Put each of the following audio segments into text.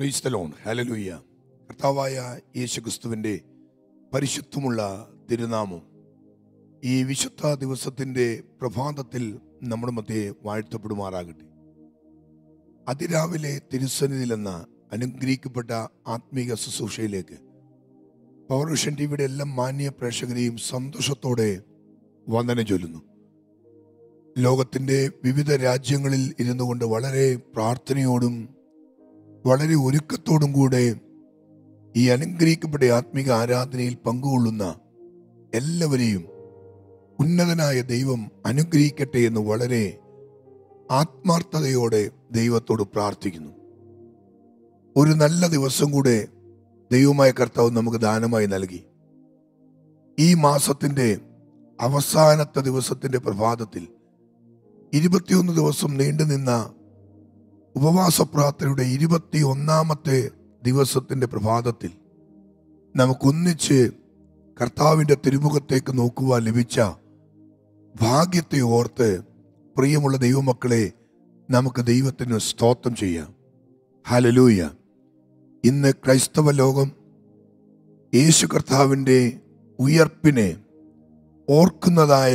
ക്രൈസ്തലോൺ ഹലലുയ്യ കർത്താവായ യേശു ക്രിസ്തുവിൻ്റെ പരിശുദ്ധമുള്ള തിരുനാമം ഈ വിശുദ്ധ ദിവസത്തിൻ്റെ പ്രഭാതത്തിൽ നമ്മുടെ മധ്യേ വാഴ്ത്തപ്പെടുമാറാകട്ടെ അതിരാവിലെ തിരുസന്നിധിയിലെന്ന അനുഗ്രഹിക്കപ്പെട്ട ആത്മീക ശുശ്രൂഷയിലേക്ക് പൗർവിഷൻ ടിവിയുടെ എല്ലാ മാന്യ പ്രേക്ഷകരെയും സന്തോഷത്തോടെ വന്ദനം ചൊല്ലുന്നു ലോകത്തിൻ്റെ വിവിധ രാജ്യങ്ങളിൽ ഇരുന്നു കൊണ്ട് വളരെ പ്രാർത്ഥനയോടും വളരെ ഒരുക്കത്തോടും കൂടെ ഈ അനുഗ്രഹിക്കപ്പെട്ട ആത്മീക ആരാധനയിൽ പങ്കുകൊള്ളുന്ന എല്ലാവരെയും ഉന്നതനായ ദൈവം അനുഗ്രഹിക്കട്ടെ എന്ന് വളരെ ആത്മാർത്ഥതയോടെ ദൈവത്തോട് പ്രാർത്ഥിക്കുന്നു ഒരു നല്ല ദിവസം കൂടെ ദൈവമായ കർത്താവ് നമുക്ക് ദാനമായി നൽകി ഈ മാസത്തിന്റെ അവസാനത്തെ ദിവസത്തിന്റെ പ്രഭാതത്തിൽ ഇരുപത്തിയൊന്ന് ദിവസം നീണ്ടുനിന്ന ഉപവാസ പ്രാർത്ഥനയുടെ ഇരുപത്തി ഒന്നാമത്തെ ദിവസത്തിന്റെ പ്രഭാതത്തിൽ നമുക്കൊന്നിച്ച് കർത്താവിന്റെ തിരുമുഖത്തേക്ക് നോക്കുവാൻ ലഭിച്ച ഭാഗ്യത്തെ ഓർത്ത് പ്രിയമുള്ള ദൈവമക്കളെ നമുക്ക് ദൈവത്തിന് സ്തോത്രം ചെയ്യാം ഹലലൂയ ഇന്ന് ക്രൈസ്തവ ലോകം യേശു കർത്താവിൻ്റെ ഉയർപ്പിനെ ഓർക്കുന്നതായ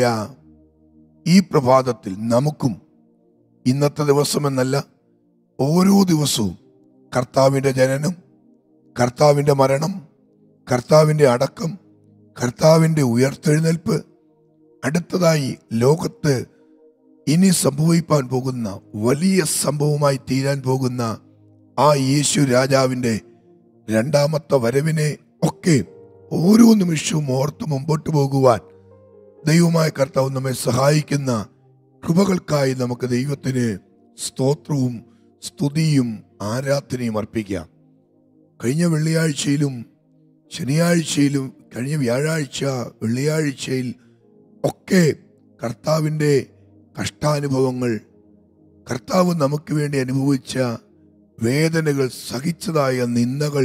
ഈ പ്രഭാതത്തിൽ നമുക്കും ഇന്നത്തെ ദിവസമെന്നല്ല ഓരോ ദിവസവും കർത്താവിൻ്റെ ജനനം കർത്താവിൻ്റെ മരണം കർത്താവിൻ്റെ അടക്കം കർത്താവിൻ്റെ ഉയർത്തെഴുന്നേൽപ്പ് അടുത്തതായി ലോകത്ത് ഇനി സംഭവിപ്പാൻ പോകുന്ന വലിയ സംഭവമായി തീരാൻ പോകുന്ന ആ യേശു രാജാവിൻ്റെ രണ്ടാമത്തെ വരവിനെ ഒക്കെ ഓരോ നിമിഷവും ഓർത്ത് മുമ്പോട്ട് പോകുവാൻ ദൈവമായ കർത്താവ് നമ്മെ സഹായിക്കുന്ന കൃപകൾക്കായി നമുക്ക് ദൈവത്തിന് സ്തോത്രവും സ്തുതിയും ആരാധനയും അർപ്പിക്കാം കഴിഞ്ഞ വെള്ളിയാഴ്ചയിലും ശനിയാഴ്ചയിലും കഴിഞ്ഞ വ്യാഴാഴ്ച വെള്ളിയാഴ്ചയിൽ ഒക്കെ കർത്താവിൻ്റെ കഷ്ടാനുഭവങ്ങൾ കർത്താവ് നമുക്ക് വേണ്ടി അനുഭവിച്ച വേദനകൾ സഹിച്ചതായ നിന്ദകൾ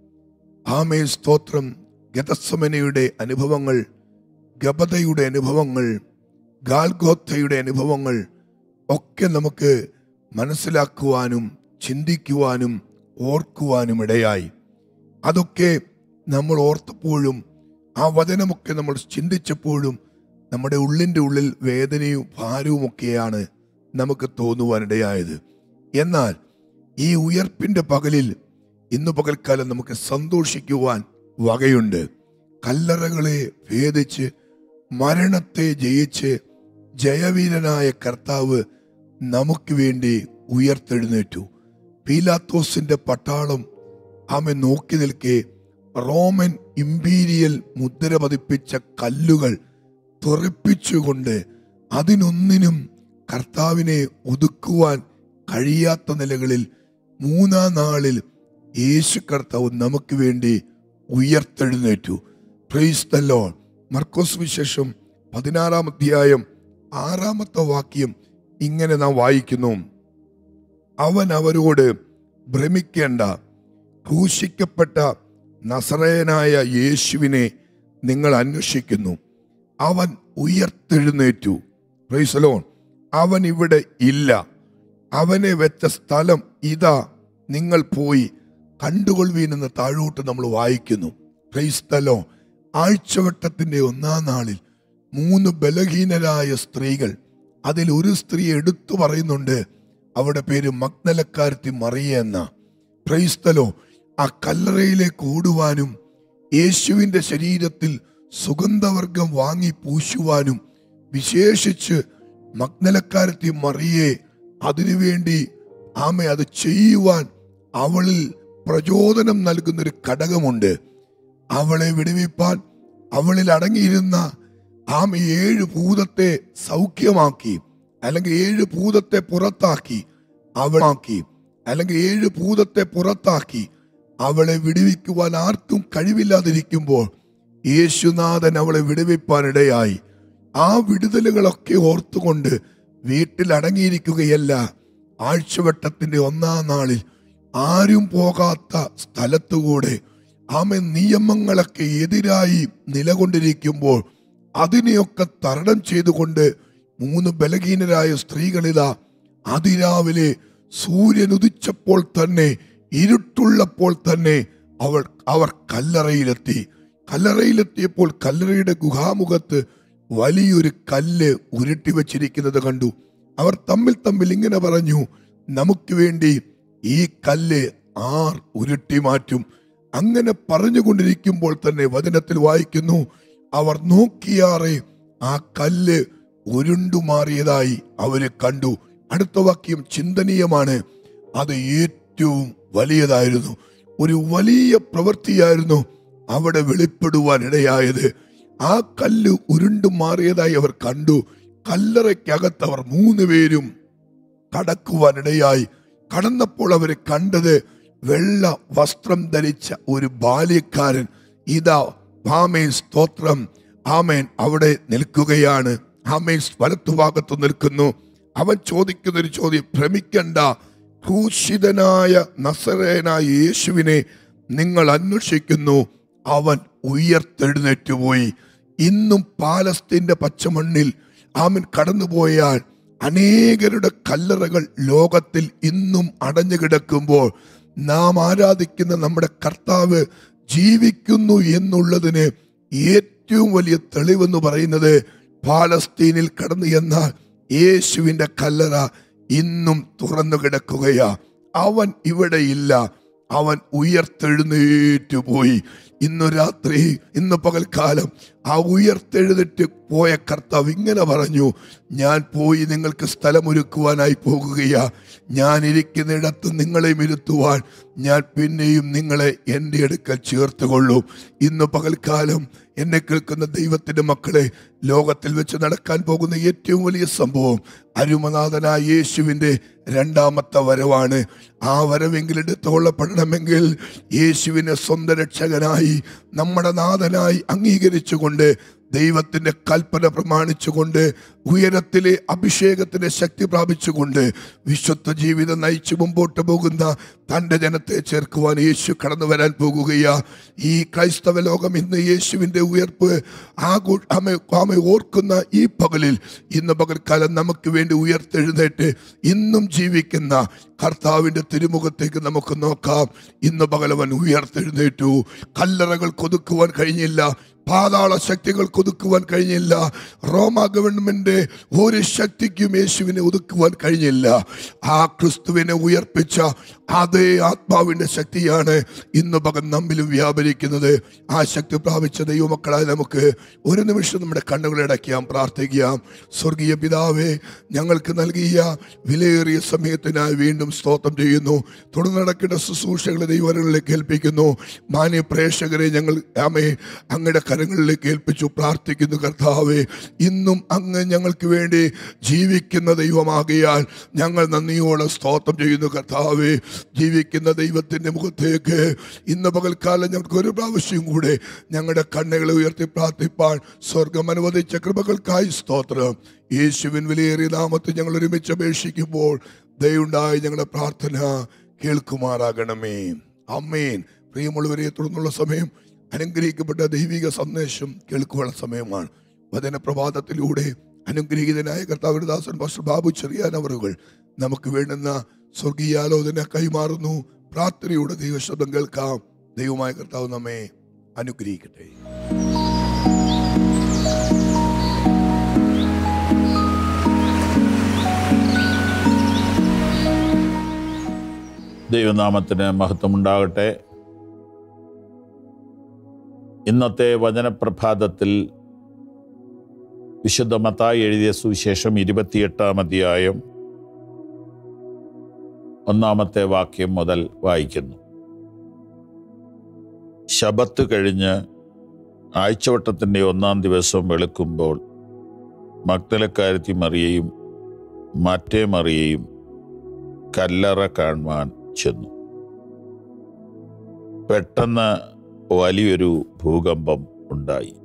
ആമേ സ്തോത്രം ഗതസമനയുടെ അനുഭവങ്ങൾ ഗബതയുടെ അനുഭവങ്ങൾ ഗാൽഗോത്തയുടെ അനുഭവങ്ങൾ ഒക്കെ നമുക്ക് മനസ്സിലാക്കുവാനും ചിന്തിക്കുവാനും ഓർക്കുവാനും ഇടയായി അതൊക്കെ നമ്മൾ ഓർത്തപ്പോഴും ആ വചനമൊക്കെ നമ്മൾ ചിന്തിച്ചപ്പോഴും നമ്മുടെ ഉള്ളിൻ്റെ ഉള്ളിൽ വേദനയും ഭാരവും ഒക്കെയാണ് നമുക്ക് തോന്നുവാനിടയായത് എന്നാൽ ഈ ഉയർപ്പിന്റെ പകലിൽ ഇന്ന് പകൽക്കാലം നമുക്ക് സന്തോഷിക്കുവാൻ വകയുണ്ട് കല്ലറകളെ ഭേദിച്ച് മരണത്തെ ജയിച്ച് ജയവീരനായ കർത്താവ് നമുക്ക് വേണ്ടി ഉയർത്തെഴുന്നേറ്റു പീലാത്തോസിന്റെ പട്ടാളം ആമെ നോക്കി നിൽക്കെ റോമൻ ഇമ്പീരിയൽ മുദ്ര പതിപ്പിച്ച കല്ലുകൾ തുറപ്പിച്ചുകൊണ്ട് അതിനൊന്നിനും കർത്താവിനെ ഒതുക്കുവാൻ കഴിയാത്ത നിലകളിൽ മൂന്നാം നാളിൽ യേശു കർത്താവ് നമുക്ക് വേണ്ടി ഉയർത്തെഴുന്നേറ്റു പ്രൈസ് ദ ലോർഡ് മർക്കോസ് വിശേഷം പതിനാറാം അധ്യായം ആറാമത്തെ വാക്യം ഇങ്ങനെ നാം വായിക്കുന്നു അവൻ അവരോട് ഭ്രമിക്കേണ്ട ക്രൂശിക്കപ്പെട്ട നസറയനായ യേശുവിനെ നിങ്ങൾ അന്വേഷിക്കുന്നു അവൻ ഉയർത്തെഴുന്നേറ്റു പ്രൈസലോൺ അവൻ ഇവിടെ ഇല്ല അവനെ വെച്ച സ്ഥലം ഇതാ നിങ്ങൾ പോയി കണ്ടുകൊള്ളുവീനെന്ന് താഴോട്ട് നമ്മൾ വായിക്കുന്നു ക്രൈസ്തലോ ആഴ്ചവട്ടത്തിന്റെ ഒന്നാം നാളിൽ മൂന്ന് ബലഹീനരായ സ്ത്രീകൾ അതിൽ ഒരു സ്ത്രീ എടുത്തു പറയുന്നുണ്ട് അവിടെ പേര് മഗ്നലക്കാരത്തി മറിയ എന്ന ക്രൈസ്തലോ ആ കല്ലറയിലേക്ക് ഓടുവാനും യേശുവിന്റെ ശരീരത്തിൽ സുഗന്ധവർഗം വാങ്ങി പൂശുവാനും വിശേഷിച്ച് മഗ്നലക്കാരത്തി മറിയെ അതിനുവേണ്ടി ആമെ അത് ചെയ്യുവാൻ അവളിൽ പ്രചോദനം നൽകുന്നൊരു ഘടകമുണ്ട് അവളെ വിടുവിപ്പാൻ അവളിൽ അടങ്ങിയിരുന്ന ആമ ഏഴ് ഭൂതത്തെ സൗഖ്യമാക്കി അല്ലെങ്കിൽ ഏഴ് ഭൂതത്തെ പുറത്താക്കി അവളാക്കി അല്ലെങ്കിൽ ഏഴ് ഭൂതത്തെ പുറത്താക്കി അവളെ വിടുവിക്കുവാൻ ആർക്കും കഴിവില്ലാതിരിക്കുമ്പോൾ യേശുനാഥൻ അവളെ വിടുവിപ്പാനിടയായി ആ വിടുതലുകളൊക്കെ ഓർത്തുകൊണ്ട് വീട്ടിൽ അടങ്ങിയിരിക്കുകയല്ല ആഴ്ചവട്ടത്തിന്റെ ഒന്നാം നാളിൽ ആരും പോകാത്ത സ്ഥലത്തുകൂടെ ആമെ നിയമങ്ങളൊക്കെ എതിരായി നിലകൊണ്ടിരിക്കുമ്പോൾ അതിനെയൊക്കെ തരണം ചെയ്തുകൊണ്ട് മൂന്ന് ബലഹീനരായ സ്ത്രീകളിതാ അതിരാവിലെ സൂര്യൻ ഉദിച്ചപ്പോൾ തന്നെ ഇരുട്ടുള്ളപ്പോൾ തന്നെ അവൾ അവർ കല്ലറയിലെത്തി കല്ലറയിലെത്തിയപ്പോൾ കല്ലറയുടെ ഗുഹാമുഖത്ത് വലിയൊരു കല്ല് ഉരുട്ടി വച്ചിരിക്കുന്നത് കണ്ടു അവർ തമ്മിൽ തമ്മിൽ ഇങ്ങനെ പറഞ്ഞു നമുക്ക് വേണ്ടി ഈ കല്ല് ആർ ഉരുട്ടി മാറ്റും അങ്ങനെ പറഞ്ഞുകൊണ്ടിരിക്കുമ്പോൾ തന്നെ വചനത്തിൽ വായിക്കുന്നു അവർ നോക്കിയാറെ ആ കല്ല് ഉരുണ്ടുമാറിയതായി അവര് കണ്ടു അടുത്ത വാക്യം ചിന്തനീയമാണ് അത് ഏറ്റവും വലിയതായിരുന്നു ഒരു വലിയ പ്രവൃത്തിയായിരുന്നു അവിടെ വെളിപ്പെടുവാൻ ഇടയായത് ആ കല്ല് ഉരുണ്ടു മാറിയതായി അവർ കണ്ടു കല്ലറയ്ക്കകത്ത് അവർ മൂന്ന് പേരും കടക്കുവാനിടയായി കടന്നപ്പോൾ അവർ കണ്ടത് വെള്ള വസ്ത്രം ധരിച്ച ഒരു ബാല്യക്കാരൻ ഇതാ ആമേൻ സ്തോത്രം ആമേൻ അവിടെ നിൽക്കുകയാണ് ആമേൻ വലത്തുഭാഗത്ത് നിൽക്കുന്നു അവൻ ചോദിക്കുന്ന ഒരു ചോദ്യം ഭ്രമിക്കണ്ട ക്രൂശിതനായ നസറേനായ യേശുവിനെ നിങ്ങൾ അന്വേഷിക്കുന്നു അവൻ ഉയർത്തെഴുന്നേറ്റ് പോയി ഇന്നും പാലസ്തീന്റെ പച്ചമണ്ണിൽ ആമൻ കടന്നുപോയാൽ അനേകരുടെ കല്ലറകൾ ലോകത്തിൽ ഇന്നും അടഞ്ഞു കിടക്കുമ്പോൾ നാം ആരാധിക്കുന്ന നമ്മുടെ കർത്താവ് ജീവിക്കുന്നു എന്നുള്ളതിന് ഏറ്റവും വലിയ തെളിവെന്ന് പറയുന്നത് പാലസ്തീനിൽ കടന്നു എന്നാൽ യേശുവിന്റെ കല്ലറ ഇന്നും തുറന്നു കിടക്കുകയാ അവൻ ഇവിടെ ഇല്ല അവൻ ഉയർത്തെഴുന്നേറ്റു പോയി ഇന്നു രാത്രി ഇന്ന് പകൽക്കാലം ആ ഉയർത്തെഴുന്നിട്ട് പോയ കർത്താവ് ഇങ്ങനെ പറഞ്ഞു ഞാൻ പോയി നിങ്ങൾക്ക് സ്ഥലമൊരുക്കുവാനായി പോകുകയാ ഞാൻ ഇരിക്കുന്നിടത്ത് നിങ്ങളെയും ഇരുത്തുവാൻ ഞാൻ പിന്നെയും നിങ്ങളെ എൻ്റെ അടുക്കൽ ചേർത്തുകൊള്ളും ഇന്ന് പകൽക്കാലം എന്നെ കേൾക്കുന്ന ദൈവത്തിന്റെ മക്കളെ ലോകത്തിൽ വെച്ച് നടക്കാൻ പോകുന്ന ഏറ്റവും വലിയ സംഭവം അരുമനാഥനായ യേശുവിൻ്റെ രണ്ടാമത്തെ വരവാണ് ആ വരവെങ്കിൽ എടുത്തുകൊള്ളപ്പെടണമെങ്കിൽ യേശുവിനെ സ്വന്തം രക്ഷകനായി നമ്മുടെ നാഥനായി അംഗീകരിച്ചുകൊണ്ട് ദൈവത്തിന്റെ കൽപ്പന പ്രമാണിച്ചുകൊണ്ട് ഉയരത്തിലെ അഭിഷേകത്തിന്റെ ശക്തി പ്രാപിച്ചുകൊണ്ട് വിശുദ്ധ ജീവിതം നയിച്ചു മുമ്പോട്ട് പോകുന്ന തന്റെ ജനത്തെ ചേർക്കുവാൻ യേശു കടന്നു വരാൻ പോകുകയാ ഈ ക്രൈസ്തവ ലോകം ഇന്ന് യേശുവിന്റെ ഉയർപ്പ് ആഘോ ആമ ആമ ഓർക്കുന്ന ഈ പകലിൽ ഇന്ന് പകൽക്കാലം നമുക്ക് വേണ്ടി ഉയർത്തെഴുന്നേറ്റ് ഇന്നും ജീവിക്കുന്ന കർത്താവിന്റെ തിരുമുഖത്തേക്ക് നമുക്ക് നോക്കാം ഇന്ന് പകലവൻ ഉയർത്തെഴുന്നേറ്റു കല്ലറകൾ കൊതുക്കുവാൻ കഴിഞ്ഞില്ല പാതാള ശക്തികൾ ഒതുക്കുവാൻ കഴിഞ്ഞില്ല റോമ ഗവൺമെന്റ് ഒരു ശക്തിക്കും യേശുവിനെ ഒതുക്കുവാൻ കഴിഞ്ഞില്ല ആ ക്രിസ്തുവിനെ ഉയർപ്പിച്ച അതേ ആത്മാവിന്റെ ശക്തിയാണ് ഇന്ന് പകൽ നമ്മിലും വ്യാപരിക്കുന്നത് ആ ശക്തി പ്രാപിച്ച ദൈവമക്കളായി നമുക്ക് ഒരു നിമിഷം നമ്മുടെ കണ്ണുകളടയ്ക്കാം പ്രാർത്ഥിക്കാം സ്വർഗീയ പിതാവേ ഞങ്ങൾക്ക് നൽകിയ വിലയേറിയ സമയത്തിനായി വീണ്ടും സ്തോത്രം ചെയ്യുന്നു തുടർന്ന് നടക്കേണ്ട ശുശ്രൂഷകളെ ദൈവങ്ങളിലേക്ക് ഏൽപ്പിക്കുന്നു മാന്യ പ്രേക്ഷകരെ ഞങ്ങൾ ആമേ അങ്ങയുടെ കരങ്ങളിലേക്ക് ഏൽപ്പിച്ചു പ്രാർത്ഥിക്കുന്നു കർത്താവേ ഇന്നും അങ്ങ് ഞങ്ങൾക്ക് വേണ്ടി ജീവിക്കുന്ന ദൈവമാകിയാൽ ഞങ്ങൾ നന്ദിയോടെ സ്തോത്രം ചെയ്യുന്നു കർത്താവേ ജീവിക്കുന്ന ദൈവത്തിന്റെ മുഖത്തേക്ക് ഇന്ന് പകൽക്കാലം ഞങ്ങൾക്ക് ഒരു പ്രാവശ്യം കൂടെ ഞങ്ങളുടെ കണ്ണുകളെ ഉയർത്തി പ്രാർത്ഥിപ്പാൻ സ്വർഗം അനുവദിച്ച കൃപകൾക്കായി സ്തോത്രം യേശുവിൻ വിലയേറിയ നാമത്തിൽ ഞങ്ങൾ ഒരുമിച്ച് അപേക്ഷിക്കുമ്പോൾ ദയുണ്ടായി ഞങ്ങളുടെ പ്രാർത്ഥന കേൾക്കുമാറാകണമേ അമ്മേൻ പ്രിയമുള്ളവരെ തുടർന്നുള്ള സമയം അനുഗ്രഹിക്കപ്പെട്ട ദൈവിക സന്ദേശം കേൾക്കുവാനുള്ള സമയമാണ് വചനപ്രഭാതത്തിലൂടെ അനുഗ്രഹീതനായ കർത്താവിദാസൻ പാസ്റ്റർ ബാബു ചെറിയാനവറുകൾ നമുക്ക് വേണ്ടുന്ന സ്വർഗീയാലോചന കൈമാറുന്നു പ്രാർത്ഥനയുടെ ദൈവശബ്ദം കേൾക്കാം ദൈവമായ കർത്താവ് നമ്മെ അനുഗ്രഹിക്കട്ടെ ദൈവനാമത്തിന് മഹത്വമുണ്ടാകട്ടെ ഇന്നത്തെ വചനപ്രഭാതത്തിൽ വിശുദ്ധ മത്തായി എഴുതിയ സുവിശേഷം ഇരുപത്തിയെട്ടാം അധ്യായം ഒന്നാമത്തെ വാക്യം മുതൽ വായിക്കുന്നു ശബത്ത് കഴിഞ്ഞ് ആഴ്ചവട്ടത്തിൻ്റെ ഒന്നാം ദിവസം വെളുക്കുമ്പോൾ മക്തലക്കാരത്തി മറിയയും മറ്റേ മറിയയും കല്ലറ കാണുവാൻ ചെന്നു പെട്ടെന്ന് വലിയൊരു ഭൂകമ്പം ഉണ്ടായി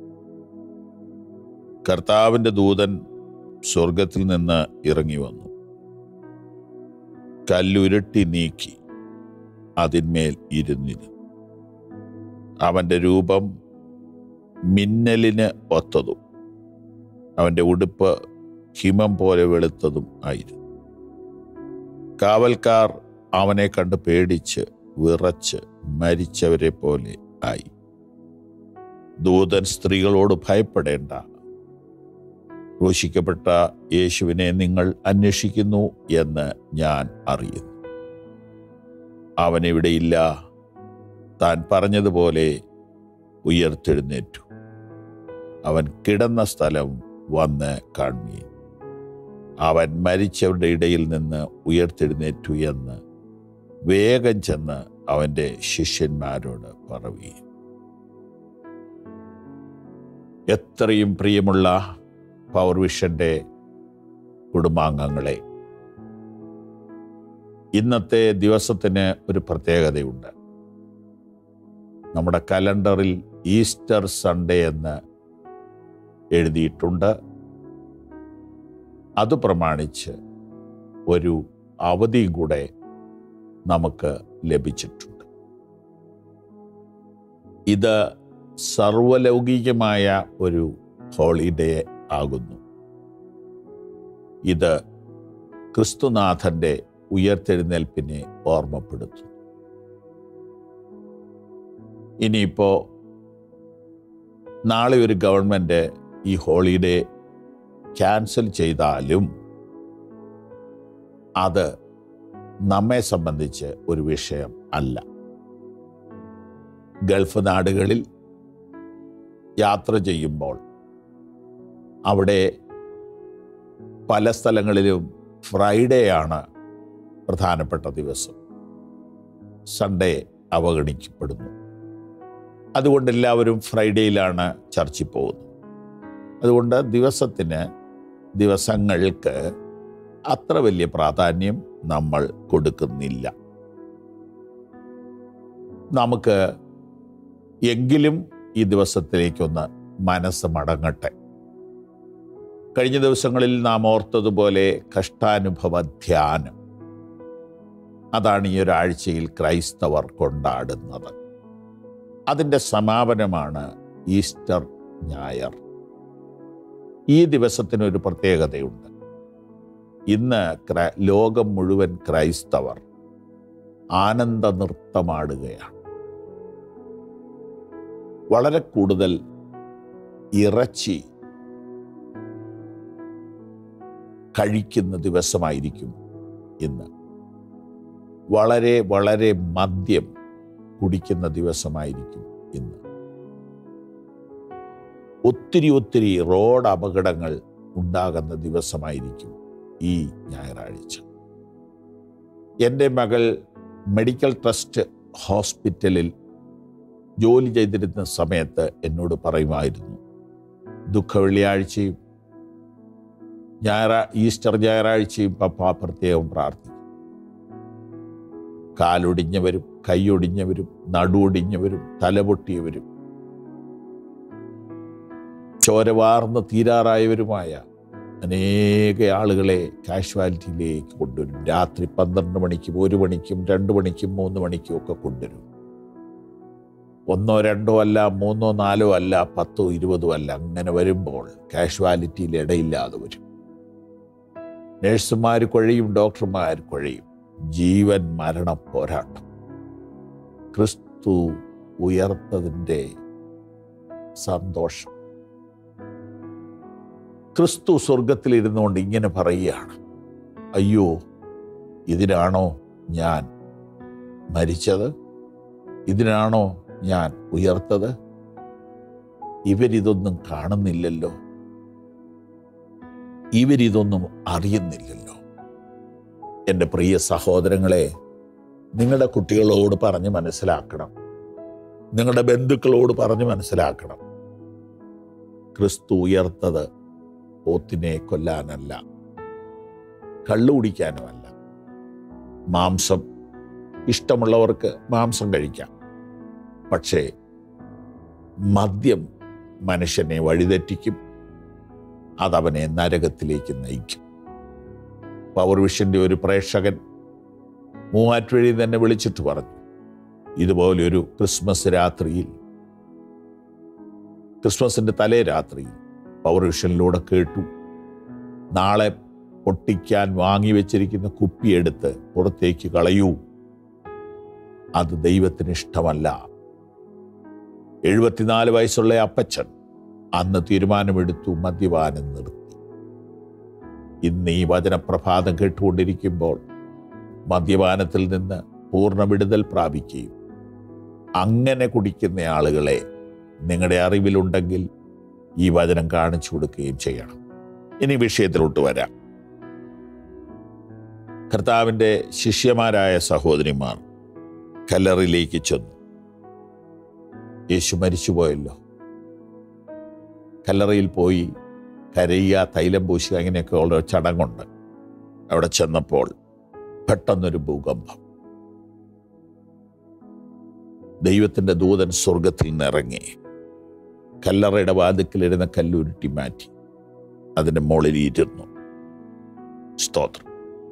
കർത്താവിൻ്റെ ദൂതൻ സ്വർഗത്തിൽ നിന്ന് ഇറങ്ങി വന്നു കല്ലുരുട്ടി നീക്കി അതിന്മേൽ ഇരുന്നിരുന്നു അവൻ്റെ രൂപം മിന്നലിന് ഒത്തതും അവൻ്റെ ഉടുപ്പ് ഹിമം പോലെ വെളുത്തതും ആയിരുന്നു കാവൽക്കാർ അവനെ കണ്ട് പേടിച്ച് വിറച്ച് മരിച്ചവരെ പോലെ ആയി ദൂതൻ സ്ത്രീകളോട് ഭയപ്പെടേണ്ട ക്രൂശിക്കപ്പെട്ട യേശുവിനെ നിങ്ങൾ അന്വേഷിക്കുന്നു എന്ന് ഞാൻ അറിയുന്നു അവൻ ഇവിടെയില്ല താൻ പറഞ്ഞതുപോലെ ഉയർത്തെഴുന്നേറ്റു അവൻ കിടന്ന സ്ഥലം വന്ന് കാണുകയും അവൻ മരിച്ചവരുടെ ഇടയിൽ നിന്ന് ഉയർത്തെഴുന്നേറ്റു എന്ന് വേഗം ചെന്ന് അവൻ്റെ ശിഷ്യന്മാരോട് പറയുകയും എത്രയും പ്രിയമുള്ള പവർ വിഷന്റെ കുടുംബാംഗങ്ങളെ ഇന്നത്തെ ദിവസത്തിന് ഒരു പ്രത്യേകതയുണ്ട് നമ്മുടെ കലണ്ടറിൽ ഈസ്റ്റർ സൺഡേ എന്ന് എഴുതിയിട്ടുണ്ട് അത് പ്രമാണിച്ച് ഒരു അവധിയും കൂടെ നമുക്ക് ലഭിച്ചിട്ടുണ്ട് ഇത് സർവലൗകികമായ ഒരു ഹോളിഡേ ആകുന്നു ഇത് ക്രിസ്തുനാഥന്റെ ഉയർത്തെഴുന്നേൽപ്പിനെ ഓർമ്മപ്പെടുത്തുന്നു ഇനിയിപ്പോ നാളെ ഒരു ഗവൺമെന്റ് ഈ ഹോളിഡേ ക്യാൻസൽ ചെയ്താലും അത് നമ്മെ സംബന്ധിച്ച് ഒരു വിഷയം അല്ല ഗൾഫ് നാടുകളിൽ യാത്ര ചെയ്യുമ്പോൾ അവിടെ പല സ്ഥലങ്ങളിലും ഫ്രൈഡേ ആണ് പ്രധാനപ്പെട്ട ദിവസം സൺഡേ അവഗണിക്കപ്പെടുന്നു അതുകൊണ്ട് എല്ലാവരും ഫ്രൈഡേയിലാണ് ചർച്ചിൽ പോകുന്നത് അതുകൊണ്ട് ദിവസത്തിന് ദിവസങ്ങൾക്ക് അത്ര വലിയ പ്രാധാന്യം നമ്മൾ കൊടുക്കുന്നില്ല നമുക്ക് എങ്കിലും ഈ ദിവസത്തിലേക്കൊന്ന് മനസ്സ് മടങ്ങട്ടെ കഴിഞ്ഞ ദിവസങ്ങളിൽ നാം ഓർത്തതുപോലെ കഷ്ടാനുഭവ ധ്യാനം അതാണ് ഈ ഒരാഴ്ചയിൽ ക്രൈസ്തവർ കൊണ്ടാടുന്നത് അതിൻ്റെ സമാപനമാണ് ഈസ്റ്റർ ഞായർ ഈ ദിവസത്തിനൊരു പ്രത്യേകതയുണ്ട് ഇന്ന് ക്ര- ലോകം മുഴുവൻ ക്രൈസ്തവർ ആനന്ദ നൃത്തമാടുകയാണ് വളരെ കൂടുതൽ ഇറച്ചി കഴിക്കുന്ന ദിവസമായിരിക്കും ഇന്ന് വളരെ വളരെ മദ്യം കുടിക്കുന്ന ദിവസമായിരിക്കും ഇന്ന് ഒത്തിരി ഒത്തിരി റോഡ് അപകടങ്ങൾ ഉണ്ടാകുന്ന ദിവസമായിരിക്കും ഈ ഞായറാഴ്ച എൻ്റെ മകൾ മെഡിക്കൽ ട്രസ്റ്റ് ഹോസ്പിറ്റലിൽ ജോലി ചെയ്തിരുന്ന സമയത്ത് എന്നോട് പറയുമായിരുന്നു ദുഃഖ വെള്ളിയാഴ്ചയും ഞായറാ ഈസ്റ്റർ ഞായറാഴ്ചയും പപ്പ പ്രത്യേകം പ്രാർത്ഥിക്കും കാലൊടിഞ്ഞവരും കൈയൊടിഞ്ഞവരും നടുവൊടിഞ്ഞവരും തലപൊട്ടിയവരും ചോരവാർന്ന് തീരാറായവരുമായ അനേക ആളുകളെ കാഷ്വാലിറ്റിയിലേക്ക് കൊണ്ടുവരും രാത്രി പന്ത്രണ്ട് മണിക്കും ഒരു മണിക്കും രണ്ട് മണിക്കും മൂന്ന് മണിക്കും ഒക്കെ കൊണ്ടുവരും ഒന്നോ രണ്ടോ അല്ല മൂന്നോ നാലോ അല്ല പത്തോ ഇരുപതോ അല്ല അങ്ങനെ വരുമ്പോൾ കാഷ്വാലിറ്റിയിൽ ഇടയില്ലാതെ വരും നഴ്സുമാർ കുഴയും ഡോക്ടർമാർ കുഴയും ജീവൻ മരണ പോരാട്ടം ക്രിസ്തു ഉയർത്തതിൻ്റെ സന്തോഷം ക്രിസ്തു സ്വർഗത്തിലിരുന്നുകൊണ്ട് ഇങ്ങനെ പറയുകയാണ് അയ്യോ ഇതിനാണോ ഞാൻ മരിച്ചത് ഇതിനാണോ ഞാൻ ഉയർത്തത് ഇവരിതൊന്നും കാണുന്നില്ലല്ലോ ഇവരിതൊന്നും അറിയുന്നില്ലല്ലോ എൻ്റെ പ്രിയ സഹോദരങ്ങളെ നിങ്ങളുടെ കുട്ടികളോട് പറഞ്ഞ് മനസ്സിലാക്കണം നിങ്ങളുടെ ബന്ധുക്കളോട് പറഞ്ഞ് മനസ്സിലാക്കണം ക്രിസ്തു ഉയർത്തത് പോത്തിനെ കൊല്ലാനല്ല കള്ളു കുടിക്കാനുമല്ല മാംസം ഇഷ്ടമുള്ളവർക്ക് മാംസം കഴിക്കാം പക്ഷേ മദ്യം മനുഷ്യനെ വഴിതെറ്റിക്കും അതവനെ നരകത്തിലേക്ക് നയിക്കും പവർ വിഷന്റെ ഒരു പ്രേക്ഷകൻ മൂവാറ്റുവഴി തന്നെ വിളിച്ചിട്ട് പറഞ്ഞു ഇതുപോലെ ഒരു ക്രിസ്മസ് രാത്രിയിൽ ക്രിസ്മസിന്റെ തലേ രാത്രിയിൽ പവർ വിഷനിലൂടെ കേട്ടു നാളെ പൊട്ടിക്കാൻ വാങ്ങി വെച്ചിരിക്കുന്ന കുപ്പിയെടുത്ത് പുറത്തേക്ക് കളയൂ അത് ദൈവത്തിന് ഇഷ്ടമല്ല എഴുപത്തിനാല് വയസ്സുള്ള അപ്പച്ചൻ അന്ന് തീരുമാനമെടുത്തു മദ്യപാനം നിർത്തി ഇന്ന് ഈ വചനപ്രഭാതം കേട്ടുകൊണ്ടിരിക്കുമ്പോൾ മദ്യപാനത്തിൽ നിന്ന് പൂർണ്ണ വിടുതൽ പ്രാപിക്കുകയും അങ്ങനെ കുടിക്കുന്ന ആളുകളെ നിങ്ങളുടെ അറിവിലുണ്ടെങ്കിൽ ഈ വചനം കാണിച്ചു കൊടുക്കുകയും ചെയ്യണം ഇനി വിഷയത്തിലോട്ട് വരാം കർത്താവിൻ്റെ ശിഷ്യമാരായ സഹോദരിമാർ കല്ലറിലേക്ക് ചെന്നു യേശു മരിച്ചുപോയല്ലോ കല്ലറയിൽ പോയി കരയുക തൈലം പൂശുക അങ്ങനെയൊക്കെ ഉള്ള ഒരു ചടങ്ങുണ്ട് അവിടെ ചെന്നപ്പോൾ പെട്ടെന്നൊരു ഭൂകമ്പം ദൈവത്തിൻ്റെ ദൂതൻ സ്വർഗത്തിൽ നിന്നിറങ്ങി കല്ലറയുടെ വാതിക്കലിരുന്ന കല്ലുരുട്ടി മാറ്റി അതിൻ്റെ മുകളിൽ ഇരുന്നു സ്തോത്രം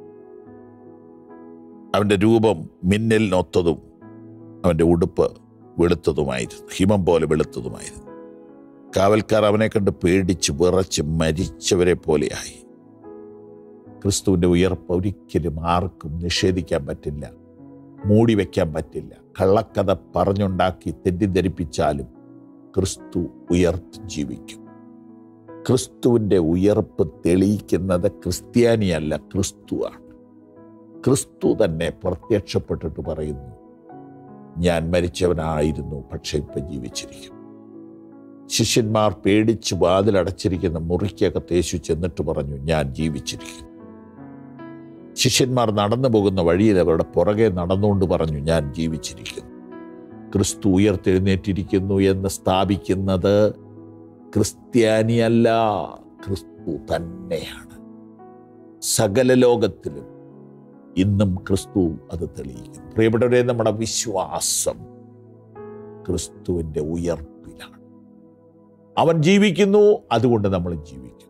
അവൻ്റെ രൂപം മിന്നലിനൊത്തതും അവൻ്റെ ഉടുപ്പ് വെളുത്തതുമായിരുന്നു ഹിമം പോലെ വെളുത്തതുമായിരുന്നു കാവൽക്കാർ അവനെ കണ്ട് പേടിച്ച് വിറച്ച് മരിച്ചവരെ പോലെയായി ക്രിസ്തുവിൻ്റെ ഉയർപ്പ് ഒരിക്കലും ആർക്കും നിഷേധിക്കാൻ പറ്റില്ല മൂടി വയ്ക്കാൻ പറ്റില്ല കള്ളക്കഥ പറഞ്ഞുണ്ടാക്കി തെറ്റിദ്ധരിപ്പിച്ചാലും ക്രിസ്തു ഉയർത്ത് ജീവിക്കും ക്രിസ്തുവിൻ്റെ ഉയർപ്പ് തെളിയിക്കുന്നത് ക്രിസ്ത്യാനിയല്ല ക്രിസ്തുവാണ് ക്രിസ്തു തന്നെ പ്രത്യക്ഷപ്പെട്ടിട്ട് പറയുന്നു ഞാൻ മരിച്ചവനായിരുന്നു പക്ഷെ ഇപ്പം ജീവിച്ചിരിക്കും ശിഷ്യന്മാർ പേടിച്ച് വാതിലടച്ചിരിക്കുന്ന മുറിക്കകത്ത് യേശു ചെന്നിട്ട് പറഞ്ഞു ഞാൻ ജീവിച്ചിരിക്കും ശിഷ്യന്മാർ നടന്നു പോകുന്ന വഴിയിൽ അവരുടെ പുറകെ നടന്നുകൊണ്ട് പറഞ്ഞു ഞാൻ ജീവിച്ചിരിക്കുന്നു ക്രിസ്തു ഉയർത്തെഴുന്നേറ്റിരിക്കുന്നു എന്ന് സ്ഥാപിക്കുന്നത് ക്രിസ്ത്യാനിയല്ല ക്രിസ്തു തന്നെയാണ് സകല ലോകത്തിലും ഇന്നും ക്രിസ്തു അത് തെളിയിക്കുന്നു പ്രിയപ്പെട്ടവരെ നമ്മുടെ വിശ്വാസം ക്രിസ്തുവിൻ്റെ ഉയർപ്പിലാണ് അവൻ ജീവിക്കുന്നു അതുകൊണ്ട് നമ്മൾ ജീവിക്കും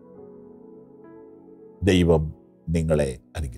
ദൈവം നിങ്ങളെ അനുഗ്രഹിക്കും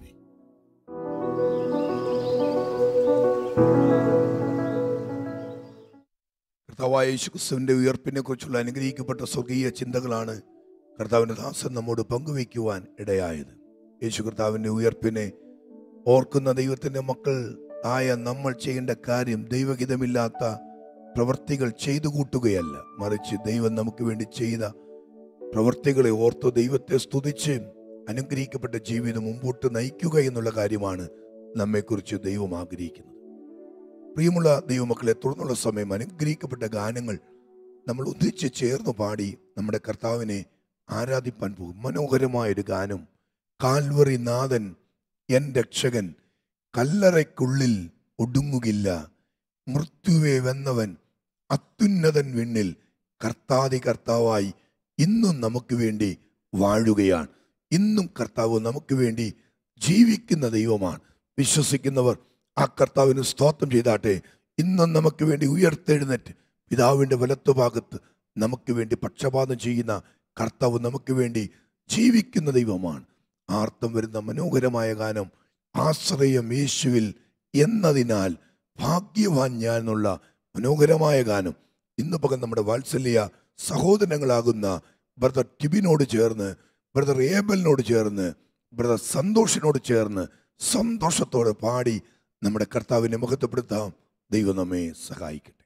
കർത്താവായ യേശുക്രിസ്തുവിന്റെ ഉയർപ്പിനെ കുറിച്ചുള്ള അനുഗ്രഹിക്കപ്പെട്ട സ്വർഗീയ ചിന്തകളാണ് കർത്താവിന്റെ ദാസൻ നമ്മോട് പങ്കുവയ്ക്കുവാൻ ഇടയായത് യേശു കർത്താവിന്റെ ഉയർപ്പിനെ ഓർക്കുന്ന ദൈവത്തിന്റെ മക്കൾ ആയ നമ്മൾ ചെയ്യേണ്ട കാര്യം ദൈവഹിതമില്ലാത്ത പ്രവർത്തികൾ ചെയ്തു കൂട്ടുകയല്ല മറിച്ച് ദൈവം നമുക്ക് വേണ്ടി ചെയ്ത പ്രവർത്തികളെ ഓർത്ത് ദൈവത്തെ സ്തുതിച്ച് അനുഗ്രഹിക്കപ്പെട്ട ജീവിതം മുമ്പോട്ട് നയിക്കുക എന്നുള്ള കാര്യമാണ് നമ്മെക്കുറിച്ച് ദൈവം ആഗ്രഹിക്കുന്നത് പ്രിയമുള്ള ദൈവമക്കളെ തുടർന്നുള്ള സമയം അനുഗ്രഹിക്കപ്പെട്ട ഗാനങ്ങൾ നമ്മൾ ഒന്നിച്ച് ചേർന്ന് പാടി നമ്മുടെ കർത്താവിനെ ആരാധിപ്പാൻ പോകും മനോഹരമായൊരു ഗാനം കാൽവറി നാഥൻ എൻ രക്ഷകൻ കല്ലറയ്ക്കുള്ളിൽ ഒടുങ്ങുകില്ല മൃത്യുവെ വെന്നവൻ അത്യുന്നതൻ വിണ്ണിൽ കർത്താതി കർത്താവായി ഇന്നും നമുക്ക് വേണ്ടി വാഴുകയാണ് ഇന്നും കർത്താവ് നമുക്ക് വേണ്ടി ജീവിക്കുന്ന ദൈവമാണ് വിശ്വസിക്കുന്നവർ ആ കർത്താവിന് സ്തോത്രം ചെയ്താട്ടെ ഇന്നും നമുക്ക് വേണ്ടി ഉയർത്തെഴുന്നേറ്റ് പിതാവിൻ്റെ വലത്തുഭാഗത്ത് നമുക്ക് വേണ്ടി പക്ഷപാതം ചെയ്യുന്ന കർത്താവ് നമുക്ക് വേണ്ടി ജീവിക്കുന്ന ദൈവമാണ് ആർത്തം വരുന്ന മനോഹരമായ ഗാനം ആശ്രയം യേശുവിൽ എന്നതിനാൽ ഭാഗ്യവാൻ ഞാൻ എന്നുള്ള മനോഹരമായ ഗാനം ഇന്ന് പകൽ നമ്മുടെ വാത്സല്യ സഹോദരങ്ങളാകുന്ന ബ്രദർ ടിബിനോട് ചേർന്ന് ബ്രദർ ഏബലിനോട് ചേർന്ന് ബ്രദർ സന്തോഷിനോട് ചേർന്ന് സന്തോഷത്തോടെ പാടി നമ്മുടെ കർത്താവിനെ മുഖത്തപ്പെടുത്താം ദൈവം നമ്മെ സഹായിക്കട്ടെ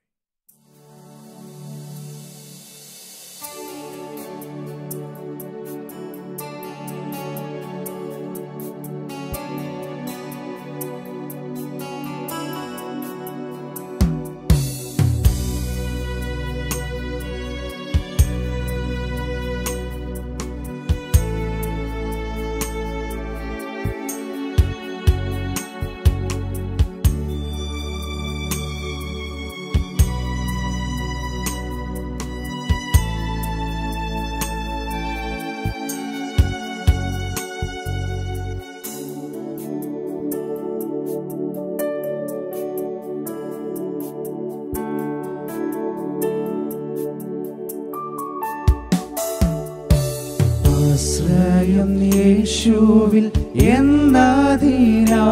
ആശ്രയം യേശുവിൽ എന്നതിനാ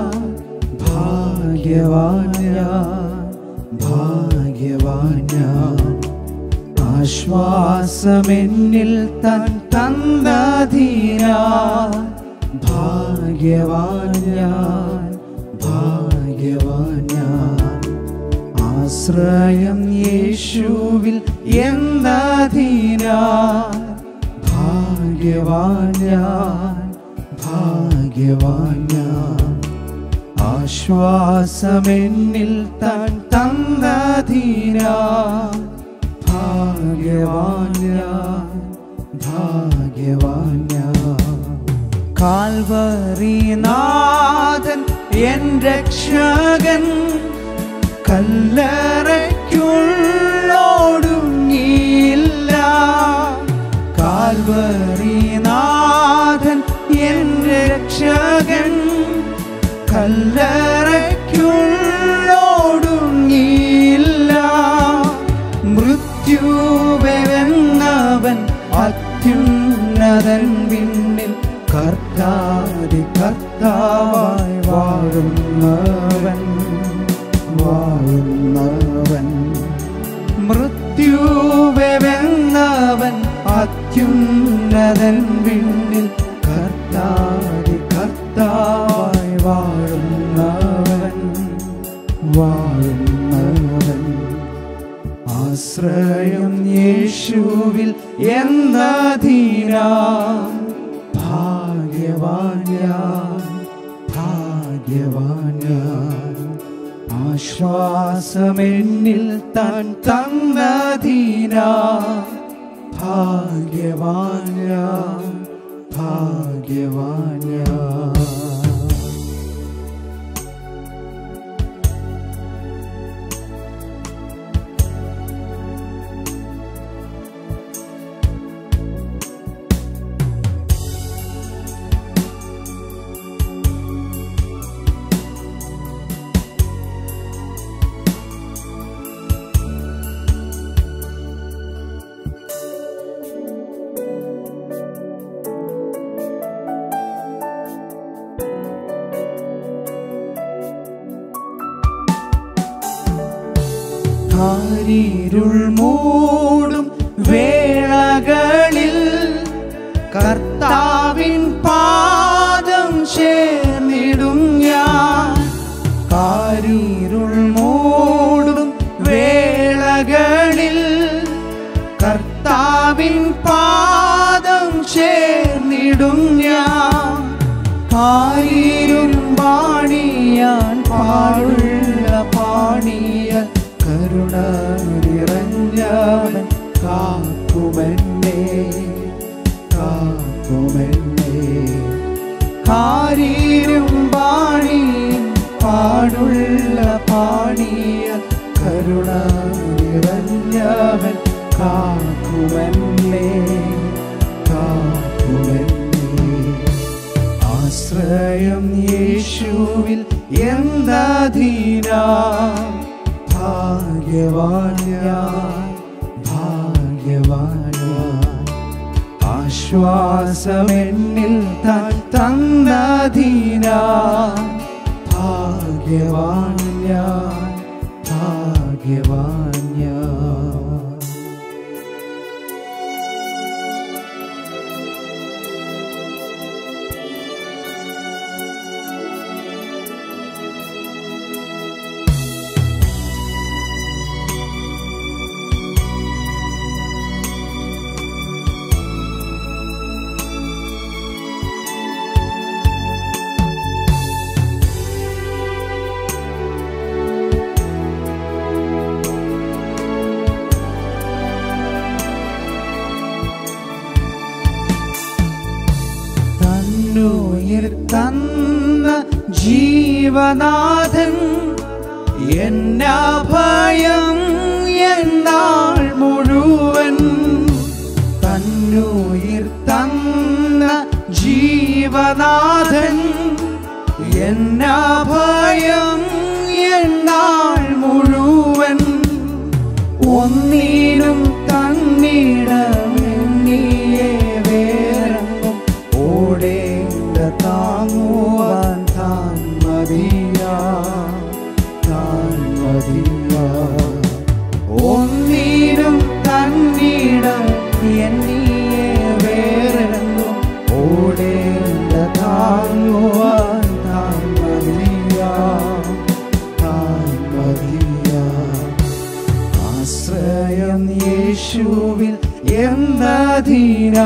ഭാഗ്യവാന്യ ഭാഗ്യവാന്യ ആശ്വാസമെന്നിൽ തൻ തന്നതിനാ ഭാഗ്യവാൻ ഞാൻ ഭാഗ്യവാൻ ഞാൻ ആശ്രയം യേശുവിൽ എന്നതിനാ ഭാഗ്യവാൻ ഞാൻ ഭാഗ്യവാൻ ഞാൻ ആശ്വാസമെന്നിൽ താൻ തന്നതിനാ ഭാഗ്യവാൻ ഞാൻ ഭാഗ്യവാൻ ഞാൻ കാൽവറി നാഥൻ എൻ രക്ഷകൻ കല്ലറയ്ക്കുള്ളോടുങ്ങിയില്ല കാൽവറി നാഥൻ എൻ രക്ഷകൻ കല്ലറയ്ക്കുള്ളോടുങ്ങിയില്ല മൃത്യുവെന്നവൻ അത്യുന്നതൻ പിന്നിൽ കർത്താതി കർത്താവായി വാഴുന്നവൻ വാഴുന്നവൻ മൃത്യുവെന്നവൻ അത്യുന്നതൻ പിന്നിൽ കർത്താതി കർത്താവായി വാഴുന്നവൻ വാഴുന്നവൻ ആശ്രയം യേശുവിൽ എന്നധീനാ ഭാഗ്യവാൻ ഞാൻ ഭാഗ്യവാൻ ഞാൻ ആശ്വാസമെന്നിൽ താൻ തന്നധീനാ ഭാഗ്യവാൻ ഞാൻ ഭാഗ്യവാൻ ഞാൻ കാരിരുൾ മൂടും വേളകളിൽ കർത്താവിൻ പാദം ചേർന്നിടും ഞാൻ കാരിരുൾ മൂടും വേളകളിൽ കർത്താവിൻ പാദം ചേർന്നിടും ഞാൻ ആയിരം പാണിയാൻ പാടുള്ള പാണിയ കരുണ നിറഞ്ഞവൻ കാക്കുമെന്നെ കാക്കുമെന്നെ കാരീരും പാണി പാടുള്ള പാണിയ കരുണ നിറഞ്ഞവൻ കാക്കുമെന്നെ കാക്കുമെന്നെ ആശ്രയം യേശുവിൽ എന്താധീനാ ഭാഗ്യവാൻ ഞാൻ ഭാഗ്യവാൻ ഞാൻ ആശ്വാസമെന്നിൽ താൻ തന്നധീനാ ഭാഗ്യവാൻ ഞാൻ ഭാഗ്യവാൻ ഞാൻ തന്നുയിർ തന്ന ജീവനാഥൻ എന്നാ ഭയം എന്നാൾ മുഴുവൻ തന്നുയിർ തന്ന ജീവനാഥൻ എന്നാ ഭയം എന്നാൾ മുഴുവൻ ഒന്നിനും തന്നിടമെന്നിയെ വേറെങ്ങും ഓടേണ്ട താങ്ങുവാൻ താൻ മതിയാ താൻ മതിയാ ഒന്നിനും തന്നിടം എന്നിയെ വേറെങ്ങും ഓടേണ്ട താങ്ങുവാൻ യേശുവിൽ എന്നതിനാ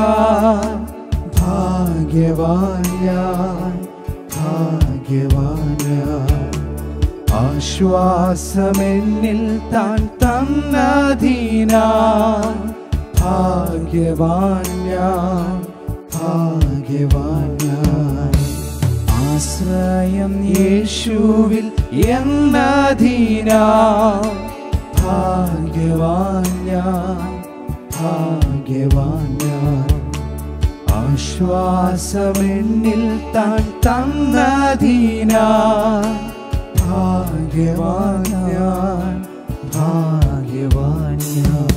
ഭാഗ്യവാൻ ഞാൻ ഭാഗ്യവാൻ ഞാൻ ആശ്വാസമെന്നിൽ താൻ തന്നതിനാ ഭാഗ്യവാൻ ഞാൻ ഭാഗ്യവാൻ ഞാൻ ആശ്രയം യേശുവിൽ എന്നതിനാ ഭാഗ്യവാൻ ഞാൻ ഭാഗ്യവാൻ ഞാൻ ആശ്വാസമെന്നിൽ താൻ തന്നതിനാ ഭാഗ്യവാൻ ഞാൻ ഭാഗ്യവാൻ ഞാൻ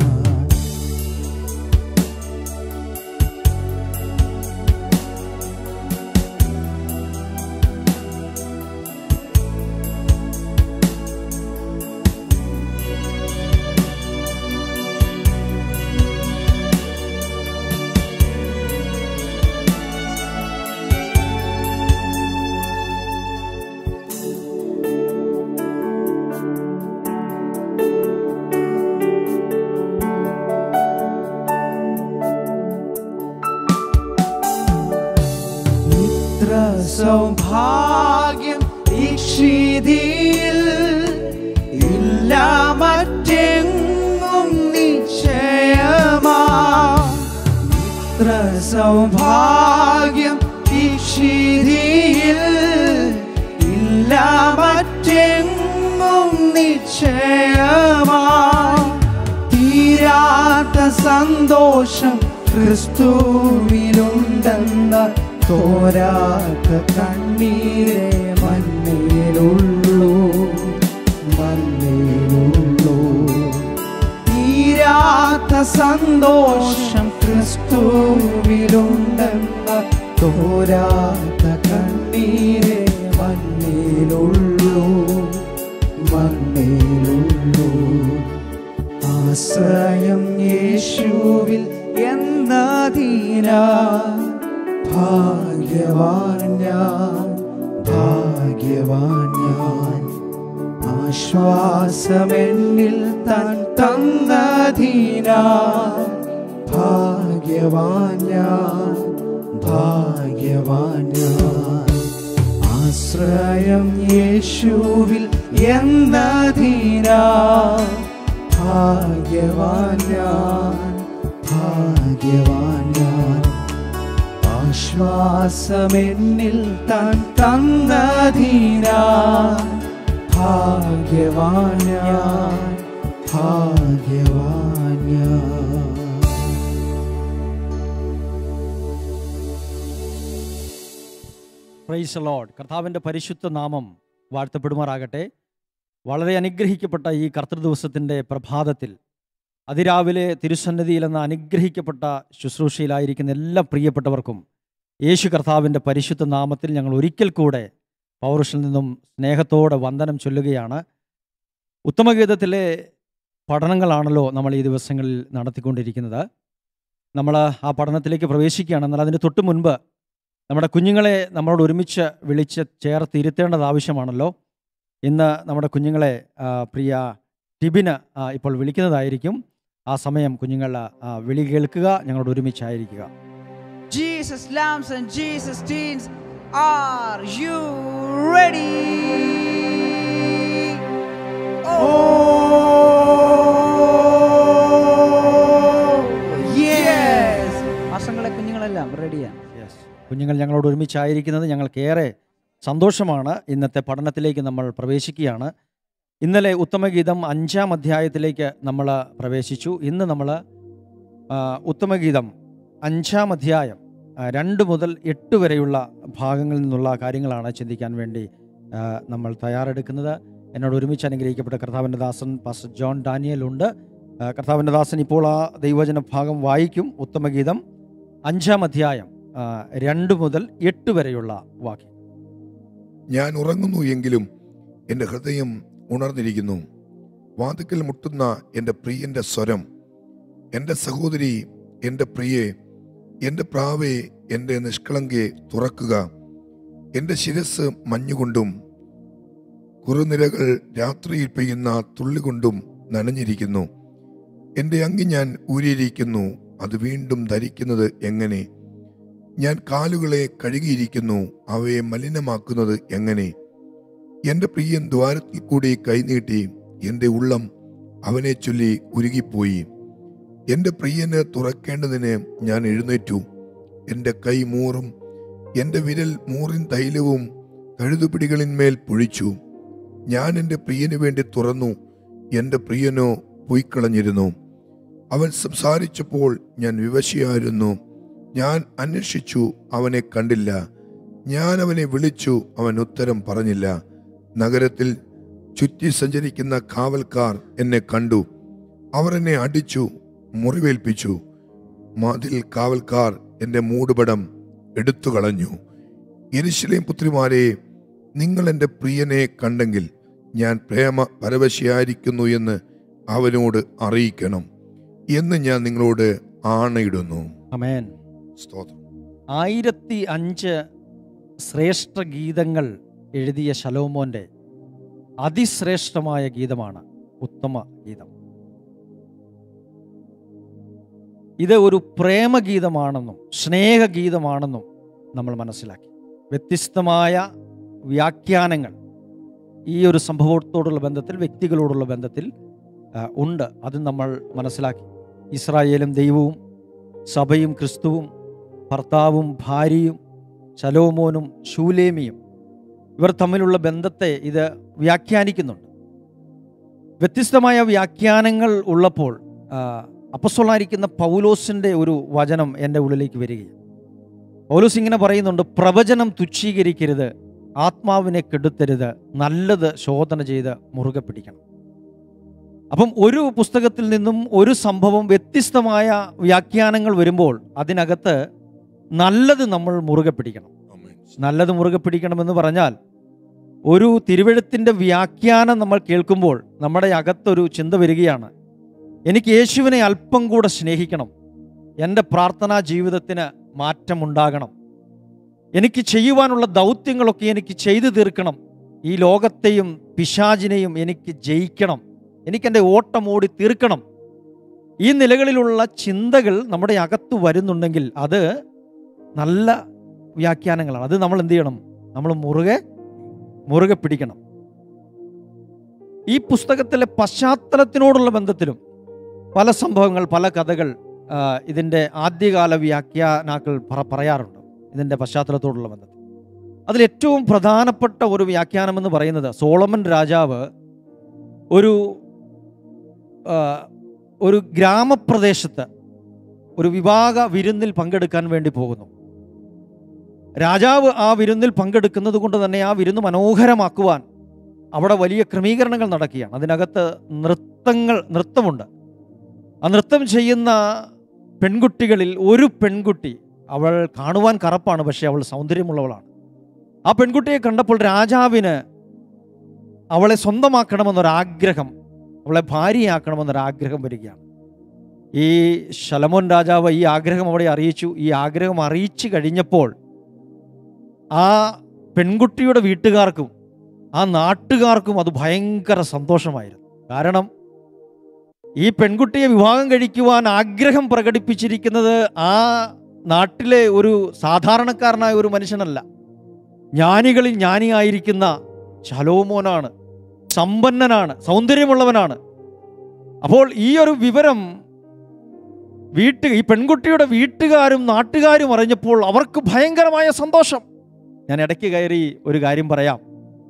ഇത്ര സൗഭാഗ്യം ഇക്ഷിതിയിൽ ഇല്ല മറ്റെങ്ങും നിശ്ചയമാ ഇത്ര സൗഭാഗ്യം ഇക്ഷിതിയിൽ ഇല്ല മറ്റെങ്ങും നിശ്ചയമാ തീരാത്ത സന്തോഷം ക്രിസ്തുവിലുണ്ടെന്ന തോരാത്ത കണ്ണീരെ മണ്ണിലുള്ളൂ മണ്ണിലുള്ളൂ തീരാത്ത സന്തോഷം ക്രിസ്തുവിലുണ്ടെന്ന തോരാത്ത കണ്ണീരെ മണ്ണിലുള്ളൂ മണ്ണിലുള്ളൂ ആശ്രയം യേശുവിൽ എന്നതീനാ ഭാഗ്യവാൻ ഞാൻ ഭാഗ്യവാൻ ഞാൻ ആശ്വാസമെന്നിൽ താൻ തന്നതീനാ ഭാഗ്യവാൻ ഞാൻ ഭാഗ്യവാൻ ഞാൻ ആശ്രയം യേശുവിൽ എന്നതീനാ ഭാഗ്യവാൻ ഞാൻ ഭാഗ്യവാൻ ഞാൻ ആശ്വാസമെന്നിൽ താൻ തന്നതീനാ ഭാഗ്യവാൻ ഞാൻ ഭാഗ്യവാൻ ഞാൻ പ്രൈസ് ലോഡ് കർത്താവിൻ്റെ പരിശുദ്ധ നാമം വാഴ്ത്തപ്പെടുമാറാകട്ടെ വളരെ അനുഗ്രഹിക്കപ്പെട്ട ഈ കർത്തൃദിവസത്തിൻ്റെ പ്രഭാതത്തിൽ അതിരാവിലെ തിരുസന്നിധിയിൽ എന്ന അനുഗ്രഹിക്കപ്പെട്ട ശുശ്രൂഷയിലായിരിക്കുന്ന എല്ലാ പ്രിയപ്പെട്ടവർക്കും യേശു കർത്താവിൻ്റെ പരിശുദ്ധ നാമത്തിൽ ഞങ്ങൾ ഒരിക്കൽ കൂടെ പൗരുഷിൽ നിന്നും സ്നേഹത്തോടെ വന്ദനം ചൊല്ലുകയാണ് ഉത്തമഗീതത്തിലെ പഠനങ്ങളാണല്ലോ നമ്മൾ ഈ ദിവസങ്ങളിൽ നടത്തിക്കൊണ്ടിരിക്കുന്നത് നമ്മൾ ആ പഠനത്തിലേക്ക് പ്രവേശിക്കുകയാണ് എന്നാൽ അതിന് തൊട്ട് മുൻപ് നമ്മുടെ കുഞ്ഞുങ്ങളെ നമ്മളോട് ഒരുമിച്ച് വിളിച്ച് ചേർത്ത് ഇരുത്തേണ്ടത് ആവശ്യമാണല്ലോ ഇന്ന് നമ്മുടെ കുഞ്ഞുങ്ങളെ ആ, പ്രിയ ടിബിന് ആ, ഇപ്പോൾ വിളിക്കുന്നതായിരിക്കും ആ സമയം കുഞ്ഞുങ്ങൾ ആ, വിളി കേൾക്കുക ഞങ്ങളോട് ഒരുമിച്ചായിരിക്കുക Jesus lambs and Jesus teens, are you ready? Oh, yes. വർഷങ്ങളെ കുഞ്ഞുങ്ങളെല്ലാം റെഡിയാണ് കുഞ്ഞുങ്ങൾ ഞങ്ങളോട് ഒരുമിച്ചായിരിക്കുന്നത് ഞങ്ങൾക്കേറെ സന്തോഷമാണ് ഇന്നത്തെ പഠനത്തിലേക്ക് നമ്മൾ പ്രവേശിക്കുകയാണ് ഇന്നലെ ഉത്തമഗീതം അഞ്ചാം അധ്യായത്തിലേക്ക് നമ്മൾ പ്രവേശിച്ചു ഇന്ന് നമ്മൾ ഉത്തമഗീതം അഞ്ചാം അധ്യായം ആ, രണ്ട് മുതൽ എട്ട് വരെയുള്ള ഭാഗങ്ങളിൽ നിന്നുള്ള കാര്യങ്ങളാണ് ചിന്തിക്കാൻ വേണ്ടി ആ, നമ്മൾ തയ്യാറെടുക്കുന്നത് എന്നോട് ഒരുമിച്ച് അനുഗ്രഹിക്കപ്പെട്ട കർത്താവിൻ്റെ ദാസൻ പാസ്റ്റർ ജോൺ ഡാനിയൽ ഉണ്ട് ആ, കർത്താവിൻ്റെ ദാസൻ ഇപ്പോൾ ആ ദൈവജന ഭാഗം വായിക്കും ഉത്തമഗീതം അഞ്ചാം അധ്യായം ആ, രണ്ട് മുതൽ എട്ട് വരെയുള്ള വാക്യം ഞാൻ ഉറങ്ങുന്നു എങ്കിലും എൻ്റെ ഹൃദയം ഉണർന്നിരിക്കുന്നു വാതിക്കൽ മുട്ടുന്ന എൻ്റെ പ്രിയന്റെ സ്വരം എൻ്റെ സഹോദരി എൻ്റെ പ്രിയെ എൻ്റെ പ്രാവേ എൻ്റെ നിഷ്കളങ്കെ തുറക്കുക എൻ്റെ ശിരസ് മഞ്ഞുകൊണ്ടും കുറുനിരകൾ രാത്രിയിൽ പെയ്യുന്ന തുള്ളികൊണ്ടും നനഞ്ഞിരിക്കുന്നു എൻ്റെ അങ്കി ഞാൻ ഊരിയിരിക്കുന്നു അത് വീണ്ടും ധരിക്കുന്നത് എങ്ങനെ ഞാൻ കാലുകളെ കഴുകിയിരിക്കുന്നു അവയെ മലിനമാക്കുന്നത് എങ്ങനെ എൻ്റെ പ്രിയൻ ദ്വാരത്തിൽ കൂടി കൈനീട്ടി എൻ്റെ ഉള്ളം അവനെ ചൊല്ലി ഉരുകിപ്പോയി എൻ്റെ പ്രിയന് തുറക്കേണ്ടതിന് ഞാൻ എഴുന്നേറ്റു എൻ്റെ കൈ മൂറും എൻ്റെ വിരൽ മൂറിൻ തൈലവും കഴുതുപിടികളിന്മേൽ പൊഴിച്ചു ഞാൻ എൻ്റെ പ്രിയന് വേണ്ടി തുറന്നു എൻ്റെ പ്രിയനോ പൊയ്ക്കളഞ്ഞിരുന്നു അവൻ സംസാരിച്ചപ്പോൾ ഞാൻ വിവശയായിരുന്നു ഞാൻ അന്വേഷിച്ചു അവനെ കണ്ടില്ല ഞാൻ അവനെ വിളിച്ചു അവൻ ഉത്തരം പറഞ്ഞില്ല നഗരത്തിൽ ചുറ്റി സഞ്ചരിക്കുന്ന കാവൽക്കാർ എന്നെ കണ്ടു അവർ എന്നെ അടിച്ചു മുറിവേൽപ്പിച്ചു മതിൽ കാവൽക്കാർ എൻ്റെ മൂടുപടം എടുത്തു കളഞ്ഞു യെരുശലേം പുത്രിമാരെ നിങ്ങൾ എൻ്റെ പ്രിയനെ കണ്ടെങ്കിൽ ഞാൻ പ്രേമ പരവശയായിരിക്കുന്നു എന്ന് അവനോട് അറിയിക്കണം എന്ന് ഞാൻ നിങ്ങളോട് ആണയിടുന്നു അമേൻ സ്തോത്രം ആയിരത്തി അഞ്ച് ശ്രേഷ്ഠ ഗീതങ്ങൾ എഴുതിയ ശലോമോന്റെ അതിശ്രേഷ്ഠമായ ഗീതമാണ് ഉത്തമ ഗീതം ഇത് ഒരു പ്രേമഗീതമാണെന്നും സ്നേഹഗീതമാണെന്നും നമ്മൾ മനസ്സിലാക്കി വ്യത്യസ്തമായ വ്യാഖ്യാനങ്ങൾ ഈ ഒരു സംഭവത്തോടുള്ള ബന്ധത്തിൽ വ്യക്തികളോടുള്ള ബന്ധത്തിൽ ആ, ഉണ്ട് അത് നമ്മൾ മനസ്സിലാക്കി ഇസ്രായേലും ദൈവവും സഭയും ക്രിസ്തുവും ഭർത്താവും ഭാര്യയും ശലോമോനും ശൂലേമിയും ഇവർ തമ്മിലുള്ള ബന്ധത്തെ ഇത് വ്യാഖ്യാനിക്കുന്നുണ്ട് വ്യത്യസ്തമായ വ്യാഖ്യാനങ്ങൾ ഉള്ളപ്പോൾ ആ, അപ്പസ്വലായിരിക്കുന്ന പൗലോസിൻ്റെ ഒരു വചനം എൻ്റെ ഉള്ളിലേക്ക് വരികയാണ് പൗലോസ് ഇങ്ങനെ പറയുന്നുണ്ട് പ്രവചനം തുച്ഛീകരിക്കരുത് ആത്മാവിനെ കെടുത്തരുത് നല്ലത് ശോധന ചെയ്ത് മുറുകെ പിടിക്കണം അപ്പം ഒരു പുസ്തകത്തിൽ നിന്നും ഒരു സംഭവം വ്യത്യസ്തമായ വ്യാഖ്യാനങ്ങൾ വരുമ്പോൾ അതിനകത്ത് നല്ലത് നമ്മൾ മുറുകെ പിടിക്കണം നല്ലത് മുറുകെ പിടിക്കണമെന്ന് പറഞ്ഞാൽ ഒരു തിരുവഴുത്തിൻ്റെ വ്യാഖ്യാനം നമ്മൾ കേൾക്കുമ്പോൾ നമ്മുടെ അകത്തൊരു ചിന്ത വരികയാണ് എനിക്ക് യേശുവിനെ അല്പം കൂടെ സ്നേഹിക്കണം എൻ്റെ പ്രാർത്ഥനാ ജീവിതത്തിന് മാറ്റമുണ്ടാകണം എനിക്ക് ചെയ്യുവാനുള്ള ദൗത്യങ്ങളൊക്കെ എനിക്ക് ചെയ്തു തീർക്കണം ഈ ലോകത്തെയും പിശാചിനെയും എനിക്ക് ജയിക്കണം എനിക്കെൻ്റെ ഓട്ടം ഓടി തീർക്കണം ഈ നിലകളിലുള്ള ചിന്തകൾ നമ്മുടെ അകത്ത് വരുന്നുണ്ടെങ്കിൽ അത് നല്ല വ്യാഖ്യാനങ്ങളാണ് അത് നമ്മൾ എന്ത് ചെയ്യണം നമ്മൾ മുറുകെ മുറുകെ പിടിക്കണം ഈ പുസ്തകത്തിലെ പശ്ചാത്തലത്തിനോടുള്ള ബന്ധത്തിലും പല സംഭവങ്ങൾ പല കഥകൾ ആ, ഇതിൻ്റെ ആദ്യകാല വ്യാഖ്യാനാക്കൾ പറ- പറയാറുണ്ട് ഇതിൻ്റെ പശ്ചാത്തലത്തോടുള്ള ബന്ധത്തിൽ അതിൽ ഏറ്റവും പ്രധാനപ്പെട്ട ഒരു വ്യാഖ്യാനമെന്ന് പറയുന്നത് സോളമൻ രാജാവ് ഒരു ആ, ഒരു ഗ്രാമപ്രദേശത്ത് ഒരു വിവാഹ വിരുന്നിൽ പങ്കെടുക്കാൻ വേണ്ടി പോകുന്നു രാജാവ് ആ വിരുന്നിൽ പങ്കെടുക്കുന്നത് കൊണ്ട് തന്നെ ആ വിരുന്ന് മനോഹരമാക്കുവാൻ അവിടെ വലിയ ക്രമീകരണങ്ങൾ നടക്കുകയാണ് അതിനകത്ത് നൃത്തങ്ങൾ നൃത്തമുണ്ട് ആ നൃത്തം ചെയ്യുന്ന പെൺകുട്ടികളിൽ ഒരു പെൺകുട്ടി അവൾ കാണുവാൻ കറുപ്പാണ് പക്ഷേ അവൾ സൗന്ദര്യമുള്ളവളാണ് ആ പെൺകുട്ടിയെ കണ്ടപ്പോൾ രാജാവിന് അവളെ സ്വന്തമാക്കണമെന്നൊരാഗ്രഹം അവളെ ഭാര്യയാക്കണമെന്നൊരാഗ്രഹം വരികയാണ് ഈ ശലമോൻ രാജാവ് ഈ ആഗ്രഹം അവിടെ അറിയിച്ചു ഈ ആഗ്രഹം അറിയിച്ചു കഴിഞ്ഞപ്പോൾ ആ പെൺകുട്ടിയുടെ വീട്ടുകാർക്കും ആ നാട്ടുകാർക്കും അത് ഭയങ്കര സന്തോഷമായിരുന്നു കാരണം ഈ പെൺകുട്ടിയെ വിവാഹം കഴിക്കുവാൻ ആഗ്രഹം പ്രകടിപ്പിച്ചിരിക്കുന്നത് ആ നാട്ടിലെ ഒരു സാധാരണക്കാരനായ ഒരു മനുഷ്യനല്ല ജ്ഞാനികളിൽ ജ്ഞാനിയായിരിക്കുന്ന ശലോമോനാണ് സമ്പന്നനാണ് സൗന്ദര്യമുള്ളവനാണ് അപ്പോൾ ഈ ഒരു വിവരം വീട്ട് ഈ പെൺകുട്ടിയുടെ വീട്ടുകാരും നാട്ടുകാരും അറിഞ്ഞപ്പോൾ അവർക്ക് ഭയങ്കരമായ സന്തോഷം ഞാൻ ഇടയ്ക്ക് കയറി ഒരു കാര്യം പറയാം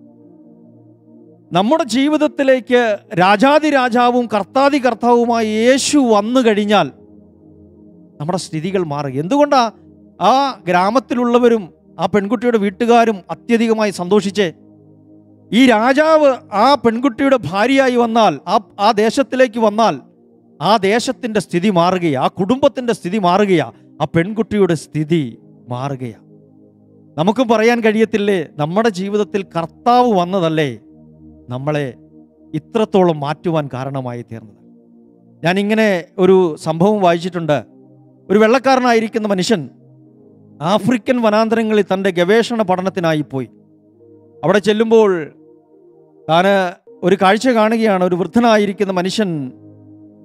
നമ്മുടെ ജീവിതത്തിലേക്ക് രാജാതി രാജാവും കർത്താതി കർത്താവുമായി യേശു വന്നു കഴിഞ്ഞാൽ നമ്മുടെ സ്ഥിതികൾ മാറുക എന്തുകൊണ്ടാ ആ ഗ്രാമത്തിലുള്ളവരും ആ പെൺകുട്ടിയുടെ വീട്ടുകാരും അത്യധികമായി സന്തോഷിച്ചേ ഈ രാജാവ് ആ പെൺകുട്ടിയുടെ ഭാര്യയായി വന്നാൽ ആ ആ ദേശത്തിലേക്ക് വന്നാൽ ആ ദേശത്തിൻ്റെ സ്ഥിതി മാറുകയാ ആ കുടുംബത്തിൻ്റെ സ്ഥിതി മാറുകയാ ആ പെൺകുട്ടിയുടെ സ്ഥിതി മാറുകയാ നമുക്കും പറയാൻ കഴിയത്തില്ലേ നമ്മുടെ ജീവിതത്തിൽ കർത്താവ് വന്നതല്ലേ നമ്മളെ ഇത്രത്തോളം മാറ്റുവാൻ കാരണമായി തീർന്നത് ഞാനിങ്ങനെ ഒരു സംഭവം വായിച്ചിട്ടുണ്ട് ഒരു വെള്ളക്കാരനായിരിക്കുന്ന മനുഷ്യൻ ആഫ്രിക്കൻ വനാന്തരങ്ങളിൽ തൻ്റെ ഗവേഷണ പഠനത്തിനായി പോയി അവിടെ ചെല്ലുമ്പോൾ താന് ഒരു കാഴ്ച കാണുകയാണ് ഒരു വൃദ്ധനായിരിക്കുന്ന മനുഷ്യൻ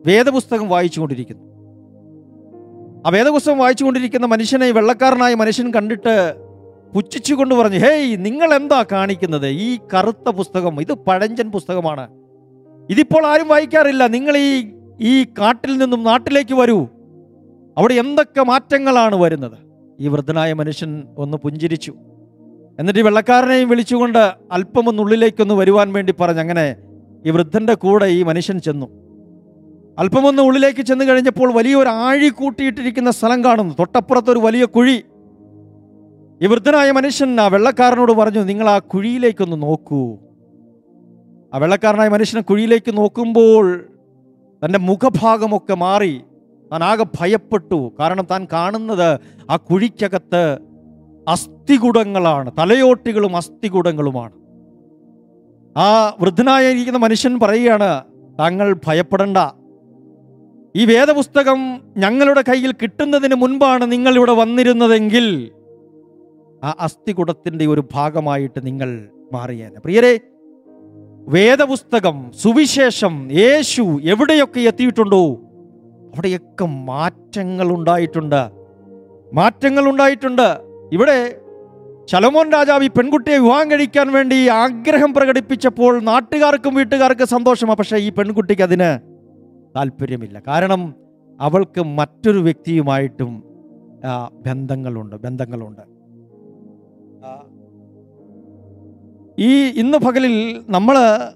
വേദപുസ്തകം വായിച്ചുകൊണ്ടിരിക്കുന്നു ആ വേദപുസ്തകം വായിച്ചുകൊണ്ടിരിക്കുന്ന മനുഷ്യനെ ഈ വെള്ളക്കാരനായ മനുഷ്യൻ കണ്ടിട്ട് പുച്ഛിച്ചുകൊണ്ട് പറഞ്ഞു ഹേയ് നിങ്ങൾ എന്താ കാണിക്കുന്നത് ഈ കറുത്ത പുസ്തകം ഇത് പഴഞ്ചൻ പുസ്തകമാണ് ഇതിപ്പോൾ ആരും വായിക്കാറില്ല നിങ്ങൾ ഈ ഈ കാട്ടിൽ നിന്നും നാട്ടിലേക്ക് വരൂ അവിടെ എന്തൊക്കെ മാറ്റങ്ങളാണ് വരുന്നത് ഈ വൃദ്ധനായ മനുഷ്യൻ ഒന്ന് പുഞ്ചിരിച്ചു എന്നിട്ട് ഈ വെള്ളക്കാരനെയും വിളിച്ചുകൊണ്ട് അല്പമൊന്ന് ഉള്ളിലേക്കൊന്ന് വരുവാൻ വേണ്ടി പറഞ്ഞ് അങ്ങനെ ഈ വൃദ്ധന്റെ കൂടെ ഈ മനുഷ്യൻ ചെന്നു അല്പമൊന്ന് ഉള്ളിലേക്ക് ചെന്ന് കഴിഞ്ഞപ്പോൾ വലിയൊരു ആഴി കൂട്ടിയിട്ടിരിക്കുന്ന സ്ഥലം കാണുന്നു തൊട്ടപ്പുറത്തൊരു വലിയ കുഴി ഈ വൃദ്ധനായ മനുഷ്യൻ ആ വെള്ളക്കാരനോട് പറഞ്ഞു നിങ്ങൾ ആ കുഴിയിലേക്കൊന്ന് നോക്കൂ ആ വെള്ളക്കാരനായ മനുഷ്യനെ കുഴിയിലേക്ക് നോക്കുമ്പോൾ തൻ്റെ മുഖഭാഗമൊക്കെ മാറി താൻ ആകെ ഭയപ്പെട്ടു കാരണം താൻ കാണുന്നത് ആ കുഴിക്കകത്ത് അസ്ഥികുടങ്ങളാണ് തലയോട്ടികളും അസ്ഥികുടങ്ങളുമാണ് ആ വൃദ്ധനായിരിക്കുന്ന മനുഷ്യൻ പറയുകയാണ് താങ്കൾ ഭയപ്പെടണ്ട ഈ വേദപുസ്തകം ഞങ്ങളുടെ കയ്യിൽ കിട്ടുന്നതിന് മുൻപാണ് നിങ്ങൾ ഇവിടെ വന്നിരുന്നതെങ്കിൽ ആ അസ്ഥികുടത്തിൻ്റെ ഒരു ഭാഗമായിട്ട് നിങ്ങൾ മാറിയേനെ പ്രിയരെ വേദപുസ്തകം സുവിശേഷം യേശു എവിടെയൊക്കെ എത്തിയിട്ടുണ്ടോ അവിടെയൊക്കെ മാറ്റങ്ങൾ ഉണ്ടായിട്ടുണ്ട് മാറ്റങ്ങൾ ഉണ്ടായിട്ടുണ്ട് ഇവിടെ ശലോമോൻ രാജാവ് ഈ പെൺകുട്ടിയെ വിവാഹം കഴിക്കാൻ വേണ്ടി ആഗ്രഹം പ്രകടിപ്പിച്ചപ്പോൾ നാട്ടുകാർക്കും വീട്ടുകാർക്കും സന്തോഷമാണ് പക്ഷേ ഈ പെൺകുട്ടിക്ക് അതിന് താല്പര്യമില്ല കാരണം അവൾക്ക് മറ്റൊരു വ്യക്തിയുമായിട്ടും ആ, ബന്ധങ്ങളുണ്ട് ബന്ധങ്ങളുണ്ട് ആ, ഈ ഇന്ന് പകലിൽ നമ്മൾ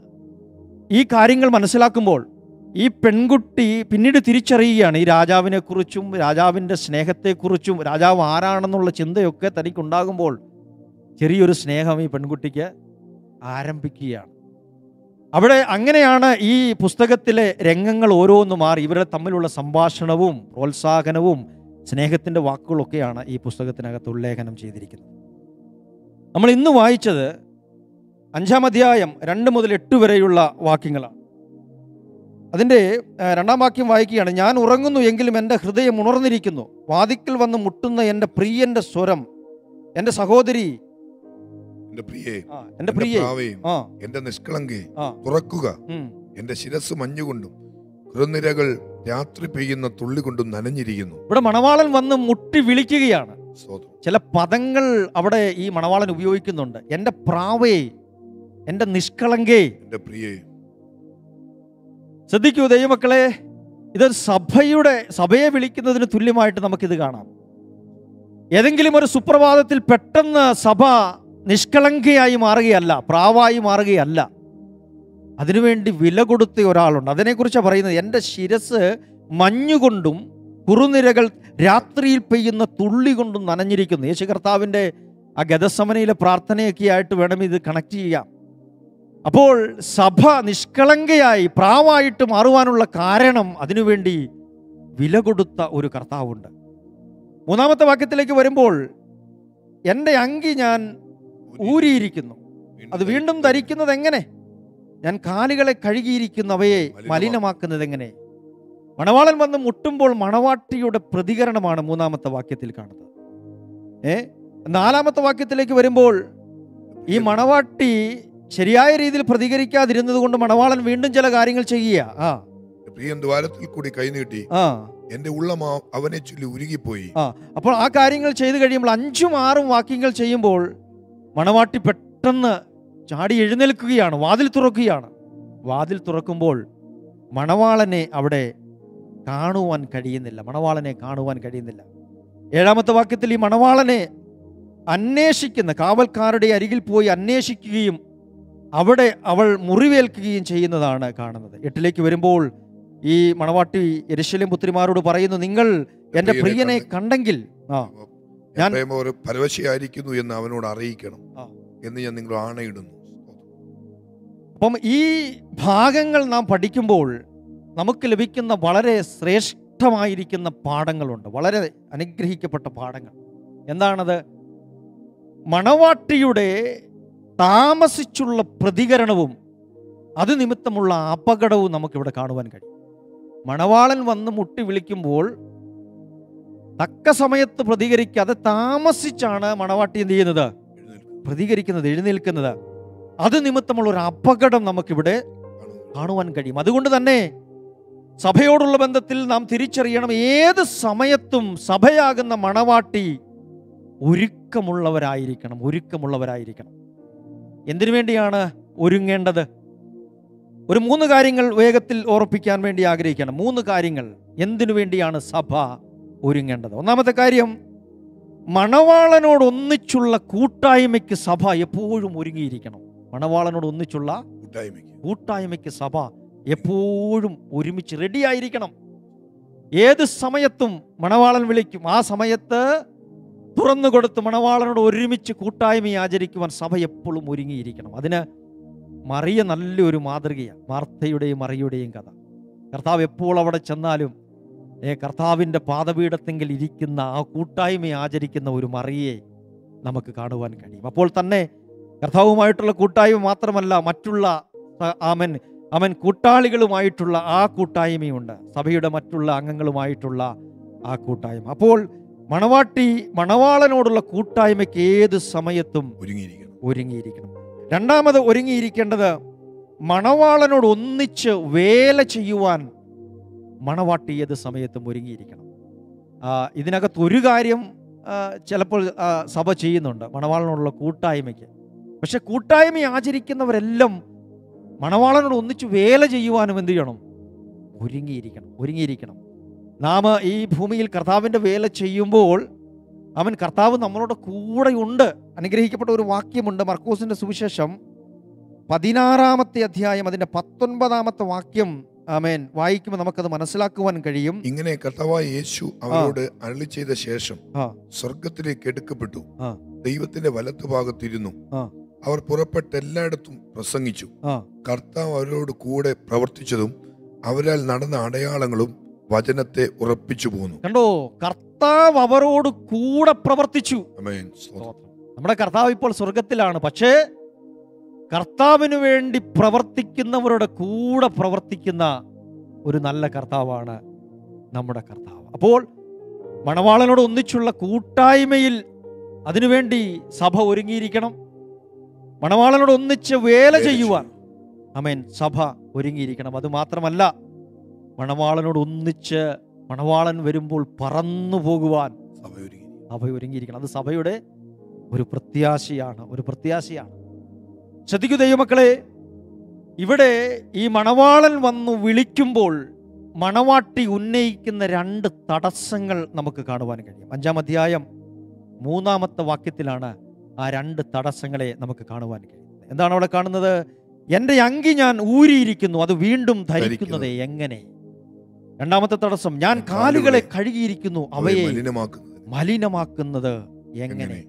ഈ കാര്യങ്ങൾ മനസ്സിലാക്കുമ്പോൾ ഈ പെൺകുട്ടി പിന്നീട് തിരിച്ചറിയുകയാണ് ഈ രാജാവിനെക്കുറിച്ചും രാജാവിൻ്റെ സ്നേഹത്തെക്കുറിച്ചും രാജാവ് ആരാണെന്നുള്ള ചിന്തയൊക്കെ തനിക്കുണ്ടാകുമ്പോൾ ചെറിയൊരു സ്നേഹം ഈ പെൺകുട്ടിക്ക് ആരംഭിക്കുകയാണ് അവിടെ അങ്ങനെയാണ് ഈ പുസ്തകത്തിലെ രംഗങ്ങൾ ഓരോന്ന് മാറി ഇവരുടെ തമ്മിലുള്ള സംഭാഷണവും പ്രോത്സാഹനവും സ്നേഹത്തിൻ്റെ വാക്കുകളൊക്കെയാണ് ഈ പുസ്തകത്തിനകത്ത് ഉല്ലേഖനം ചെയ്തിരിക്കുന്നത് നമ്മൾ ഇന്ന് വായിച്ചത് അഞ്ചാം അധ്യായം രണ്ട് മുതൽ എട്ട് വരെയുള്ള വാക്യങ്ങളാണ് അതിൻ്റെ ആ, രണ്ടാം വാക്യം വായിക്കുകയാണ് ഞാൻ ഉറങ്ങുന്നു എങ്കിലും എൻ്റെ ഹൃദയം ഉണർന്നിരിക്കുന്നു വാതിക്കൽ വന്ന് മുട്ടുന്ന എൻ്റെ പ്രിയൻ്റെ സ്വരം എൻ്റെ സഹോദരി എന്റെ പ്രിയേ ആ എൻ്റെ എന്റെ പ്രിയെ പ്രാവേ ആ എന്റെ നിഷ്കളങ്കേ ആ. തുറക്കുക ഉം. എന്റെ ശിരസ് മഞ്ഞുകൊണ്ടും കുറുനിരകൾ രാത്രി പെയ്യുന്ന തുള്ളി കൊണ്ടും നനഞ്ഞിരിക്കുന്നു ഇവിടെ മണവാളൻ വന്ന് മുട്ടി വിളിക്കുകയാണ് സ്തോത്രം ചില പദങ്ങൾ അവിടെ ഈ മണവാളൻ ഉപയോഗിക്കുന്നുണ്ട് എൻ്റെ പ്രാവേ എൻ്റെ നിഷ്കളങ്കേ എന്റെ പ്രിയേ ശ്രദ്ധിക്കൂ ദൈവമക്കളെ ഇതൊരു സഭയുടെ സഭയെ വിളിക്കുന്നതിന് തുല്യമായിട്ട് നമുക്കിത് കാണാം ഏതെങ്കിലും ഒരു സുപ്രഭാതത്തിൽ പെട്ടെന്ന് സഭ നിഷ്കളങ്കയായി മാറുകയല്ല പ്രാവായി മാറുകയല്ല അതിനുവേണ്ടി വില കൊടുത്ത ഒരാളുണ്ട് അതിനെക്കുറിച്ചാണ് പറയുന്നത് എൻ്റെ ശിരസ് മഞ്ഞുകൊണ്ടും കുറുനിരകൾ രാത്രിയിൽ പെയ്യുന്ന തുള്ളി കൊണ്ടും നനഞ്ഞിരിക്കുന്നു യേശു കർത്താവിൻ്റെ ആ ഗതസമനയിലെ പ്രാർത്ഥനയൊക്കെ ആയിട്ട് വേണം ഇത് കണക്ട് ചെയ്യാം അപ്പോൾ സഭ നിഷ്കളങ്കയായി പ്രാവായിട്ട് മാറുവാനുള്ള കാരണം അതിനുവേണ്ടി വില കൊടുത്ത ഒരു കർത്താവുണ്ട് മൂന്നാമത്തെ വാക്യത്തിലേക്ക് വരുമ്പോൾ എൻ്റെ അങ്കി ഞാൻ ഊരിയിരിക്കുന്നു അത് വീണ്ടും ധരിക്കുന്നത് എങ്ങനെ ഞാൻ കാലുകളെ കഴുകിയിരിക്കുന്നവയെ മലിനമാക്കുന്നത് എങ്ങനെ മണവാളൻ വന്ന് മുട്ടുമ്പോൾ മണവാട്ടിയുടെ പ്രതികരണമാണ് മൂന്നാമത്തെ വാക്യത്തിൽ കാണുന്നത് ഏ നാലാമത്തെ വാക്യത്തിലേക്ക് വരുമ്പോൾ ഈ മണവാട്ടി ശരിയായ രീതിയിൽ പ്രതികരിക്കാതിരുന്നത് കൊണ്ട് മണവാളൻ വീണ്ടും ചില കാര്യങ്ങൾ ചെയ്യുക ആ പ്രിയൻ ദ്വാരത്തിൽ കൂടി കൈനീട്ടി ആ എന്റെ ഉള്ളം ആ- അവനെ ചൊല്ലി ഉരുകിപ്പോയി ആ അപ്പോൾ ആ കാര്യങ്ങൾ ചെയ്തു കഴിയുമ്പോൾ അഞ്ചും ആറും വാക്യങ്ങൾ ചെയ്യുമ്പോൾ മണവാട്ടി പെട്ടെന്ന് ചാടി എഴുന്നേൽക്കുകയാണ് വാതിൽ തുറക്കുകയാണ് വാതിൽ തുറക്കുമ്പോൾ മണവാളനെ അവിടെ കാണുവാൻ കഴിയുന്നില്ല മണവാളനെ കാണുവാൻ കഴിയുന്നില്ല ഏഴാമത്തെ വാക്യത്തിൽ ഈ മണവാളനെ അന്വേഷിക്കുന്ന കാവൽക്കാരുടെ അരികിൽ പോയി അന്വേഷിക്കുകയും അവിടെ അവൾ മുറിവേൽക്കുകയും ചെയ്യുന്നതാണ് കാണുന്നത് എട്ടിലേക്ക് വരുമ്പോൾ ഈ മണവാട്ടി എരിശല്യം പുത്രിമാരോട് പറയുന്നു നിങ്ങൾ എൻ്റെ പ്രിയനെ കണ്ടെങ്കിൽ ആ ഞാൻ- എഫ്രൈം ഒരു പരവശയായിരിക്കുന്നു എന്ന് അവനോട് അറിയിക്കണം ആ. എന്ന് ഞാൻ നിങ്ങൾ ആണയിടുന്നു അപ്പം ഈ ഭാഗങ്ങൾ നാം പഠിക്കുമ്പോൾ നമുക്ക് ലഭിക്കുന്ന വളരെ ശ്രേഷ്ഠമായിരിക്കുന്ന പാഠങ്ങളുണ്ട് വളരെ അനുഗ്രഹിക്കപ്പെട്ട പാഠങ്ങൾ എന്താണത് മണവാട്ടിയുടെ താമസിച്ചുള്ള പ്രതികരണവും അത് നിമിത്തമുള്ള അപകടവും നമുക്കിവിടെ കാണുവാൻ കഴിയും മണവാളൻ വന്ന് മുട്ടി വിളിക്കുമ്പോൾ തക്ക സമയത്ത് പ്രതികരിക്കാതെ താമസിച്ചാണ് മണവാട്ടി എന്ത് ചെയ്യുന്നത് എഴുന്നേൽക്കുക. പ്രതികരിക്കുന്നത് എഴുന്നേൽക്കുന്നത് അത് നിമിത്തമുള്ള ഒരു അപകടം നമുക്കിവിടെ കാണുന്നു. കാണുവാൻ കഴിയും അതുകൊണ്ട് തന്നെ സഭയോടുള്ള ബന്ധത്തിൽ നാം തിരിച്ചറിയണം ഏത് സമയത്തും സഭയാകുന്ന മണവാട്ടി ഒരുക്കമുള്ളവരായിരിക്കണം ഒരുക്കമുള്ളവരായിരിക്കണം എന്തിനു വേണ്ടിയാണ് ഒരുങ്ങേണ്ടത് ഒരു മൂന്ന് കാര്യങ്ങൾ വേഗത്തിൽ ഓർപ്പിക്കാൻ വേണ്ടി ആഗ്രഹിക്കണം മൂന്ന് കാര്യങ്ങൾ എന്തിനു വേണ്ടിയാണ് സഭ ഒരുങ്ങേണ്ടത് ഒന്നാമത്തെ കാര്യം മണവാളനോട് ഒന്നിച്ചുള്ള കൂട്ടായ്മയ്ക്ക് സഭ എപ്പോഴും ഒരുങ്ങിയിരിക്കണം മണവാളനോട് ഒന്നിച്ചുള്ള കൂട്ടായ്മയ്ക്ക് കൂട്ടായ്മയ്ക്ക് സഭ എപ്പോഴും ഒരുമിച്ച് റെഡിയായിരിക്കണം ഏത് സമയത്തും മണവാളൻ വിളിക്കും ആ സമയത്ത് തുറന്നു കൊടുത്ത് മണവാളനോട് ഒരുമിച്ച് കൂട്ടായ്മ ആചരിക്കുവാൻ സഭ എപ്പോഴും ഒരുങ്ങിയിരിക്കണം അതിന് മറിയ നല്ലൊരു മാതൃകയാണ് മാർത്തയുടെയും മറിയുടെയും കഥ കർത്താവ് എപ്പോൾ അവിടെ ചെന്നാലും ഏ കർത്താവിൻ്റെ പാദപീഠത്തെങ്കിൽ ഇരിക്കുന്ന ആ കൂട്ടായ്മ ആചരിക്കുന്ന ഒരു മറിയെ നമുക്ക് കാണുവാൻ കഴിയും അപ്പോൾ തന്നെ കർത്താവുമായിട്ടുള്ള കൂട്ടായ്മ മാത്രമല്ല മറ്റുള്ള സ- ആമൻ അവൻ കൂട്ടാളികളുമായിട്ടുള്ള ആ കൂട്ടായ്മയുണ്ട് സഭയുടെ മറ്റുള്ള അംഗങ്ങളുമായിട്ടുള്ള ആ കൂട്ടായ്മ അപ്പോൾ മണവാട്ടി മണവാളനോടുള്ള കൂട്ടായ്മയ്ക്ക് ഏത് സമയത്തും ഒരുങ്ങിയിരിക്കണം ഒരുങ്ങിയിരിക്കണം രണ്ടാമത് ഒരുങ്ങിയിരിക്കേണ്ടത് മണവാളനോട് ഒന്നിച്ച് വേല ചെയ്യുവാൻ മണവാട്ടി ഏത് സമയത്തും ഒരുങ്ങിയിരിക്കണം ആ, ഇതിനകത്ത് ഒരു കാര്യം ആ, ചിലപ്പോൾ ആ, സഭ ചെയ്യുന്നുണ്ട് മണവാളനോടുള്ള കൂട്ടായ്മയ്ക്ക് പക്ഷെ കൂട്ടായ്മ ആചരിക്കുന്നവരെല്ലാം മണവാളനോട് ഒന്നിച്ച് വേല ചെയ്യുവാനും എന്ത് ചെയ്യണം ഒരുങ്ങിയിരിക്കണം ഒരുങ്ങിയിരിക്കണം നാം ഈ ഭൂമിയിൽ കർത്താവിൻ്റെ വേല ചെയ്യുമ്പോൾ അവൻ കർത്താവ് നമ്മളോട് കൂടെയുണ്ട് അനുഗ്രഹിക്കപ്പെട്ട ഒരു വാക്യമുണ്ട് മർക്കോസിന്റെ സുവിശേഷം പതിനാറാമത്തെ അധ്യായം അതിന്റെ പത്തൊൻപതാമത്തെ വാക്യം ആമേൻ വായിക്കുമ്പോൾ നമുക്കത് മനസ്സിലാക്കുവാൻ കഴിയും ഇങ്ങനെ കർത്താവായ യേശു അവരോട് അരളി ചെയ്ത ശേഷം ആ. സ്വർഗത്തിലേക്ക് എടുക്കപ്പെട്ടു ആ. ദൈവത്തിന്റെ വലത്തുഭാഗത്തിരുന്നു ആ. അവർ പുറപ്പെട്ട് എല്ലായിടത്തും പ്രസംഗിച്ചു ആ. കർത്താവ് അവരോട് കൂടെ പ്രവർത്തിച്ചതും അവരാൽ നടന്ന അടയാളങ്ങളും വചനത്തെ ഉറപ്പിച്ചു പോന്നു കണ്ടോ കർത്താവ് അവരോട് കൂടെ പ്രവർത്തിച്ചു ആമേൻ. സ്തോത്രം. നമ്മുടെ കർത്താവ് ഇപ്പോൾ സ്വർഗത്തിലാണ് പക്ഷേ കർത്താവിന് വേണ്ടി പ്രവർത്തിക്കുന്നവരുടെ കൂടെ പ്രവർത്തിക്കുന്ന ഒരു നല്ല കർത്താവാണ് നമ്മുടെ കർത്താവ് അപ്പോൾ മണവാളനോട് ഒന്നിച്ചുള്ള കൂട്ടായ്മയിൽ അതിനുവേണ്ടി സഭ ഒരുങ്ങിയിരിക്കണം മണവാളനോട് ഒന്നിച്ച് വേല ചെയ്യുവാൻ അമേൻ സഭ ഒരുങ്ങിയിരിക്കണം അത് മാത്രമല്ല മണവാളനോട് ഒന്നിച്ച് മണവാളൻ വരുമ്പോൾ പറന്നു പോകുവാൻ സഭ ഒരുങ്ങി സഭ ഒരുങ്ങിയിരിക്കണം അത് സഭയുടെ ഒരു പ്രത്യാശയാണ് ഒരു പ്രത്യാശയാണ് ശ്രദ്ധിക്കൂ ദൈവമക്കളെ ഇവിടെ ഈ മണവാളൻ വന്നു വിളിക്കുമ്പോൾ മണവാട്ടി ഉന്നയിക്കുന്ന രണ്ട് തടസ്സങ്ങൾ നമുക്ക് കാണുവാൻ കഴിയും അഞ്ചാം അധ്യായം മൂന്നാമത്തെ വാക്യത്തിലാണ് ആ രണ്ട് തടസ്സങ്ങളെ നമുക്ക് കാണുവാൻ കഴിയുന്നത് എന്താണ് അവിടെ കാണുന്നത് എൻ്റെ അങ്കി ഞാൻ ഊരിയിരിക്കുന്നു അത് വീണ്ടും ധരിക്കുന്നത് എങ്ങനെ രണ്ടാമത്തെ തടസ്സം ഞാൻ ഞാൻ കാലുകളെ കാലുകളെ കഴുകിയിരിക്കുന്നു അവയെ അവയെ മലിനമാക്കുന്നത് മലിനമാക്കുന്നത് എങ്ങനെ എങ്ങനെ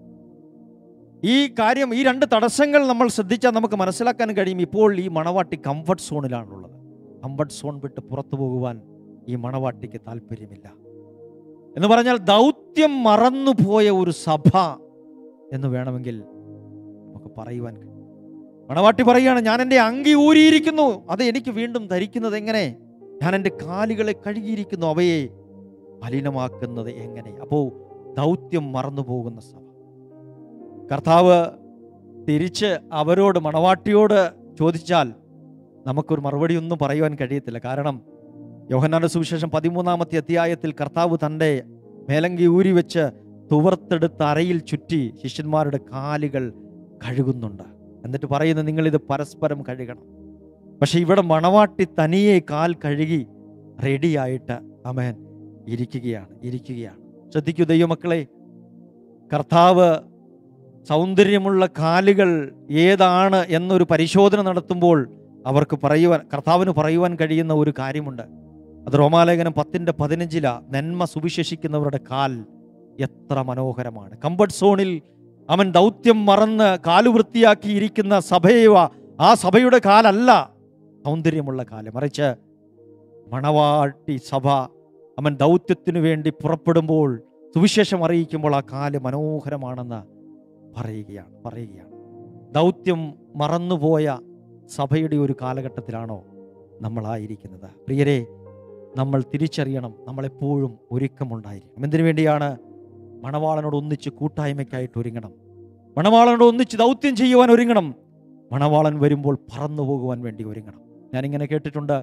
ഈ കാര്യം ഈ രണ്ട് തടസ്സങ്ങൾ നമ്മൾ ശ്രദ്ധിച്ചാൽ നമുക്ക് മനസ്സിലാക്കാൻ കഴിയും ഇപ്പോൾ ഈ മണവാട്ടി കംഫർട്ട് സോണിലാണുള്ളത് കംഫർട്ട് സോൺ വിട്ട് പുറത്തു പോകുവാൻ ഈ മണവാട്ടിക്ക് താല്പര്യമില്ല എന്ന് പറഞ്ഞാൽ ദൗത്യം മറന്നുപോയ ഒരു സഭ എന്ന് വേണമെങ്കിൽ നമുക്ക് പറയുവാൻ കഴിയും മണവാട്ടി പറയുകയാണ് ഞാൻ എൻ്റെ അങ്കി ഊരിയിരിക്കുന്നു അത് എനിക്ക് വീണ്ടും ധരിക്കുന്നത് എങ്ങനെ ഞാൻ എൻ്റെ കാലുകളെ കഴുകിയിരിക്കുന്നു അവയെ മലിനമാക്കുന്നത് എങ്ങനെ അപ്പോൾ ദൗത്യം മറന്നു പോകുന്ന സഭ കർത്താവ് തിരിച്ച് അവരോട് മണവാട്ടിയോട് ചോദിച്ചാൽ നമുക്കൊരു മറുപടി ഒന്നും പറയുവാൻ കഴിയത്തില്ല കാരണം യോഹന്നാന്റെ സുവിശേഷം പതിമൂന്നാമത്തെ അധ്യായത്തിൽ കർത്താവ് തൻ്റെ മേലങ്കി ഊരി വെച്ച് തുവർത്തെടുത്ത് അരയിൽ ചുറ്റി ശിഷ്യന്മാരുടെ കാലുകൾ കഴുകുന്നുണ്ട് എന്നിട്ട് പറയുന്നത് നിങ്ങളിത് പരസ്പരം കഴുകണം പക്ഷെ ഇവിടെ മണവാട്ടി തനിയെ കാൽ കഴുകി റെഡിയായിട്ട് അമേൻ ഇരിക്കുകയാണ് ഇരിക്കുകയാണ് ശ്രദ്ധിക്കൂ ദൈവമക്കളെ കർത്താവ് സൗന്ദര്യമുള്ള കാലുകൾ ഏതാണ് എന്നൊരു പരിശോധന നടത്തുമ്പോൾ അവർക്ക് പറയുവാൻ കർത്താവിന് പറയുവാൻ കഴിയുന്ന ഒരു കാര്യമുണ്ട് അത് റോമാലേഖനം പത്തിൻ്റെ പതിനഞ്ചില നന്മ സുവിശേഷിക്കുന്നവരുടെ കാൽ എത്ര മനോഹരമാണ് കംഫർട്ട് സോണിൽ അവൻ ദൗത്യം മറന്ന് കാല് വൃത്തിയാക്കി ഇരിക്കുന്ന സഭയെ ആ സഭയുടെ കാലല്ല സൗന്ദര്യമുള്ള കാല് മറിച്ച് മണവാട്ടി സഭ അവൻ ദൗത്യത്തിനു വേണ്ടി പുറപ്പെടുമ്പോൾ സുവിശേഷം അറിയിക്കുമ്പോൾ ആ കാല് മനോഹരമാണെന്ന് പറയുകയാണ് പറയുകയാണ് ദൗത്യം മറന്നുപോയ സഭയുടെ ഒരു കാലഘട്ടത്തിലാണോ നമ്മളായിരിക്കുന്നത് പ്രിയരെ നമ്മൾ തിരിച്ചറിയണം നമ്മളെപ്പോഴും ഒരുക്കമുണ്ടായിരിക്കണം എന്തിനു വേണ്ടിയാണ് മണവാളനോട് ഒന്നിച്ച് കൂട്ടായ്മയ്ക്കായിട്ട് ഒരുങ്ങണം മണവാളനോട് ഒന്നിച്ച് ദൗത്യം ചെയ്യുവാൻ ഒരുങ്ങണം മണവാളൻ വരുമ്പോൾ പറന്നു പോകുവാൻ വേണ്ടി ഒരുങ്ങണം ഞാനിങ്ങനെ കേട്ടിട്ടുണ്ട്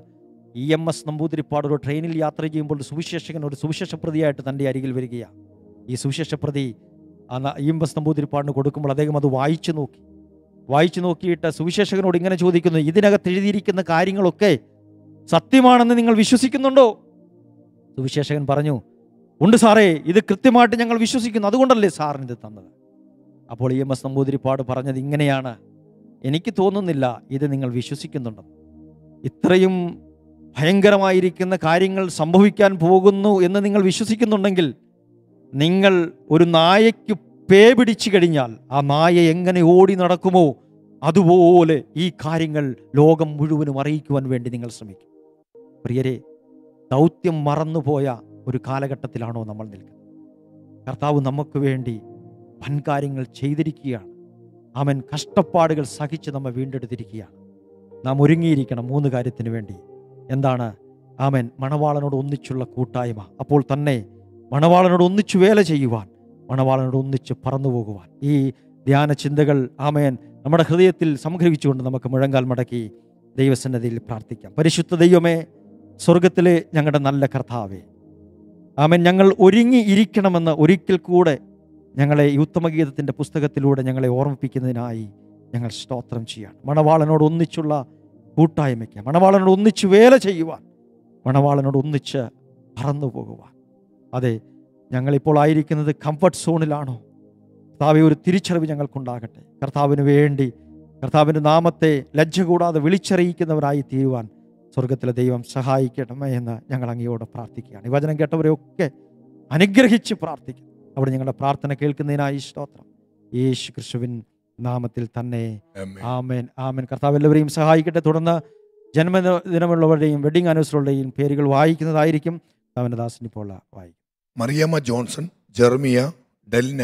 ഇ എം എസ് നമ്പൂതിരിപ്പാട് ഒരു ട്രെയിനിൽ യാത്ര ചെയ്യുമ്പോൾ ഒരു സുവിശേഷകൻ ഒരു സുവിശേഷ പ്രതിയായിട്ട് തൻ്റെ അരികിൽ വരികയാണ് ഈ സുവിശേഷ പ്രതി ആ ന- ഇ എം എസ് നമ്പൂതിരിപ്പാടിന് കൊടുക്കുമ്പോൾ അദ്ദേഹം അത് വായിച്ചു നോക്കി വായിച്ചു നോക്കിയിട്ട് സുവിശേഷകനോട് ഇങ്ങനെ ചോദിക്കുന്നു ഇതിനകത്ത് എഴുതിയിരിക്കുന്ന കാര്യങ്ങളൊക്കെ സത്യമാണെന്ന് നിങ്ങൾ വിശ്വസിക്കുന്നുണ്ടോ സുവിശേഷകൻ പറഞ്ഞു ഉണ്ട് സാറേ ഇത് കൃത്യമായിട്ട് ഞങ്ങൾ വിശ്വസിക്കുന്നു അതുകൊണ്ടല്ലേ സാറിന് ഇത് തന്നത് അപ്പോൾ ഇ എം എസ് നമ്പൂതിരിപ്പാട് പറഞ്ഞത് ഇങ്ങനെയാണ് എനിക്ക് തോന്നുന്നില്ല ഇത് നിങ്ങൾ വിശ്വസിക്കുന്നുണ്ടെന്ന് ഇത്രയും ഭയങ്കരമായിരിക്കുന്ന കാര്യങ്ങൾ സംഭവിക്കാൻ പോകുന്നു എന്ന് നിങ്ങൾ വിശ്വസിക്കുന്നുണ്ടെങ്കിൽ നിങ്ങൾ ഒരു നായയ്ക്ക് പേ പിടിച്ചു കഴിഞ്ഞാൽ ആ നായ എങ്ങനെ ഓടി നടക്കുമോ അതുപോലെ ഈ കാര്യങ്ങൾ ലോകം മുഴുവനും അറിയിക്കുവാൻ വേണ്ടി നിങ്ങൾ ശ്രമിക്കും പ്രിയരെ ദൗത്യം മറന്നുപോയ ഒരു കാലഘട്ടത്തിലാണോ നമ്മൾ നിൽക്കുന്നത് കർത്താവ് നമുക്ക് വേണ്ടി വൻകാര്യങ്ങൾ ചെയ്തിരിക്കുകയാണ് അവൻ കഷ്ടപ്പാടുകൾ സഹിച്ച് നമ്മെ വീണ്ടെടുത്തിരിക്കുകയാണ് നാം ഒരുങ്ങിയിരിക്കണം മൂന്ന് കാര്യത്തിന് വേണ്ടി എന്താണ് ആമൻ മണവാളനോട് ഒന്നിച്ചുള്ള കൂട്ടായ്മ അപ്പോൾ തന്നെ മണവാളനോട് ഒന്നിച്ചു വേല ചെയ്യുവാൻ മണവാളനോട് ഒന്നിച്ച് പറന്നു പോകുവാൻ ഈ ധ്യാന ചിന്തകൾ ആമേൻ നമ്മുടെ ഹൃദയത്തിൽ സംഗ്രഹിച്ചുകൊണ്ട് നമുക്ക് മുഴങ്കാൽ മടക്കി ദൈവസന്നതിയിൽ പ്രാർത്ഥിക്കാം പരിശുദ്ധ ദൈവമേ സ്വർഗത്തിലെ ഞങ്ങളുടെ നല്ല കർത്താവേ ആമൻ ഞങ്ങൾ ഒരുങ്ങി ഇരിക്കണമെന്ന് ഒരിക്കൽ കൂടെ ഞങ്ങളെ ഈ ഉത്തമഗീതത്തിൻ്റെ പുസ്തകത്തിലൂടെ ഞങ്ങളെ ഓർമ്മിപ്പിക്കുന്നതിനായി ഞങ്ങൾ സ്തോത്രം ചെയ്യാണ് മണവാളനോട് ഒന്നിച്ചുള്ള കൂട്ടായ്മയ്ക്ക് മണവാളനോട് ഒന്നിച്ച് വേല ചെയ്യുവാൻ മണവാളനോട് ഒന്നിച്ച് പറന്നു പോകുവാൻ അതെ ഞങ്ങളിപ്പോൾ ആയിരിക്കുന്നത് കംഫർട്ട് സോണിലാണോ കർത്താവെ ഒരു തിരിച്ചറിവ് ഞങ്ങൾക്കുണ്ടാകട്ടെ കർത്താവിന് വേണ്ടി കർത്താവിൻ്റെ നാമത്തെ ലജ്ജ കൂടാതെ വിളിച്ചറിയിക്കുന്നവരായി തീരുവാൻ സ്വർഗത്തിലെ ദൈവം സഹായിക്കണമേ എന്ന് ഞങ്ങൾ അങ്ങയോട് പ്രാർത്ഥിക്കുകയാണ് ഈ വചനം കേട്ടവരെയൊക്കെ അനുഗ്രഹിച്ച് പ്രാർത്ഥിക്കും അവിടെ ഞങ്ങളുടെ പ്രാർത്ഥന കേൾക്കുന്നതിനായി സ്തോത്രം യേശു ക്രിസ്തുവിൻ നാമത്തിൽ തന്നെ ആമേൻ. ആമേൻ ആമേൻ കർത്താവ് എല്ലാവരെയും സഹായിക്കട്ടെ തുടർന്ന് ജന്മദിനമുള്ളവരുടെയും വെഡിങ് ആനിവേഴ്സറികളുടെയും പേരുകൾ വായിക്കുന്നതായിരിക്കും കർത്താവിൻ്റെ ദാസൻ ഇപ്പോൾ വായിക്കും Mariamma Johnson Jermia Delna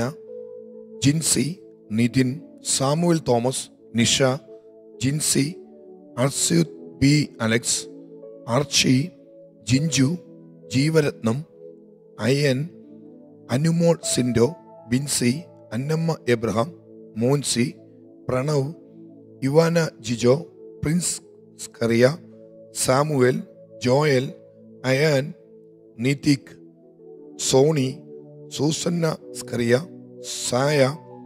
Jincy Nithin Samuel Thomas Nisha Jincy അർസ്യുത് B Alex Archie Jinchu Jeevarathnam Ayan Anumol Sindo Binsy Annamma Abraham Moncy Pranav Ivana Jijo Prince Skaria Samuel Joel Ayaan Nithik Sony Susanna Skaria Saya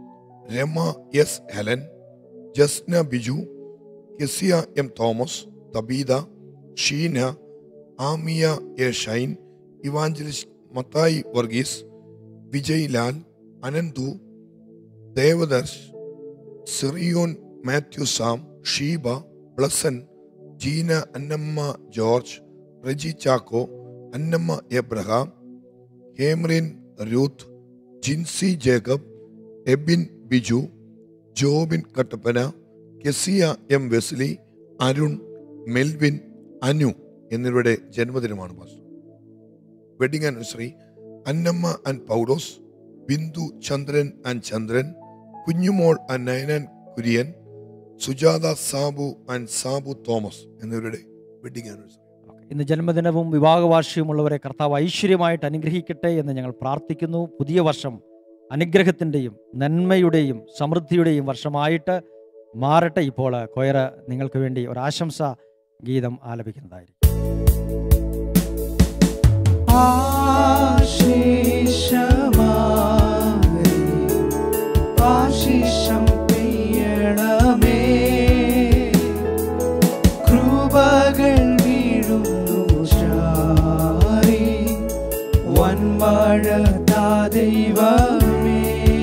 Rama S Helen Jasna Biju Keziah M Thomas Tabitha Sheena Amiya A Shine evangelist Mathai Varghese Vijay Lal Ananthu Devadarsh സിറിയോൻ Mathew Sam Sheeba Blesson Jeena Annamma George Reji Chacko Annamma Abraham Hemrin Ruth Jincy Jacob Ebin Biju Jobin Kattappana Keziah M Wesley Arun Melvin Anu എന്നിവരുടെ ജന്മദിനമാണ് pastor wedding anniversary Annamma and Paulose Bindu Chandran and Chandran Kunjumol and Nayanan Kurian Sujatha Sabu and Sabu Thomas എന്നിവരുടെ wedding anniversary ഇന്ന് ജന്മദിനവും വിവാഹവാർഷികമുള്ളവരെ കർത്താവ് ഐശ്വര്യമായിട്ട് അനുഗ്രഹിക്കട്ടെ എന്ന് ഞങ്ങൾ പ്രാർത്ഥിക്കുന്നു പുതിയ വർഷം അനുഗ്രഹത്തിൻ്റെയും നന്മയുടെയും സമൃദ്ധിയുടെയും വർഷമായിട്ട് മാറട്ടെ ഇപ്പോൾ കൊയർ നിങ്ങൾക്ക് വേണ്ടി ഒരു ആശംസ ഗീതം ആലപിക്കുന്നതായിരിക്കും ആശീഷമാരി ആശിഷം പെയ്യണമേ കൃപകൾ വീഴുന്നു ചാരി വൻമഴ താ ദൈവമേ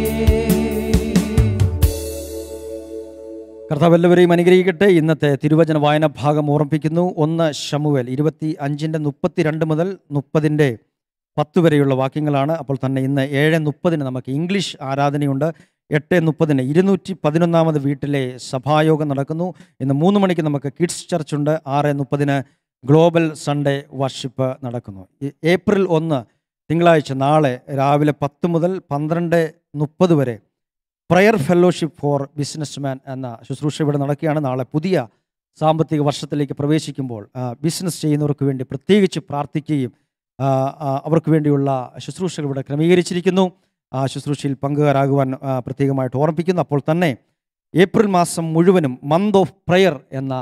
കർത്താവ് എല്ലാവരെയും അനുഗ്രഹിക്കട്ടെ ഇന്നത്തെ തിരുവചന വായന ഭാഗം ഓർമ്മിപ്പിക്കുന്നു ഒന്ന് ഷമുവേൽ ഇരുപത്തി അഞ്ചിൻ്റെ മുപ്പത്തിരണ്ട് മുതൽ മുപ്പതിൻ്റെ പത്ത് വരെയുള്ള വാക്യങ്ങളാണ് അപ്പോൾ തന്നെ ഇന്ന് ഏഴ് മുപ്പതിന് നമുക്ക് ഇംഗ്ലീഷ് ആരാധനയുണ്ട് എട്ട് മുപ്പതിന് ഇരുന്നൂറ്റി പതിനൊന്നാമത് വീട്ടിലെ സഭായോഗം നടക്കുന്നു ഇന്ന് മൂന്ന് മണിക്ക് നമുക്ക് കിഡ്സ് ചർച്ച് ഉണ്ട് ആറ് മുപ്പതിന് ഗ്ലോബൽ സൺഡേ വർഷിപ്പ് നടക്കുന്നു ഈ ഏപ്രിൽ ഒന്ന് തിങ്കളാഴ്ച നാളെ രാവിലെ പത്ത് മുതൽ പന്ത്രണ്ട് മുപ്പത് വരെ പ്രയർ ഫെലോഷിപ്പ് ഫോർ ബിസിനസ്മാൻ എന്ന ശുശ്രൂഷ ഇവിടെ നടക്കുകയാണ് നാളെ പുതിയ സാമ്പത്തിക വർഷത്തിലേക്ക് പ്രവേശിക്കുമ്പോൾ ആ, ബിസിനസ് ചെയ്യുന്നവർക്ക് വേണ്ടി പ്രത്യേകിച്ച് പ്രാർത്ഥിക്കുകയും ആ, ആ, അവർക്ക് വേണ്ടിയുള്ള ശുശ്രൂഷകൾ ഇവിടെ ക്രമീകരിച്ചിരിക്കുന്നു ആ ശുശ്രൂഷയിൽ പങ്കുകാരാകുവാൻ ആ, പ്രത്യേകമായിട്ട് ഓർമ്മിപ്പിക്കുന്നു അപ്പോൾ തന്നെ ഏപ്രിൽ മാസം മുഴുവനും മന്ത് ഓഫ് പ്രയർ എന്ന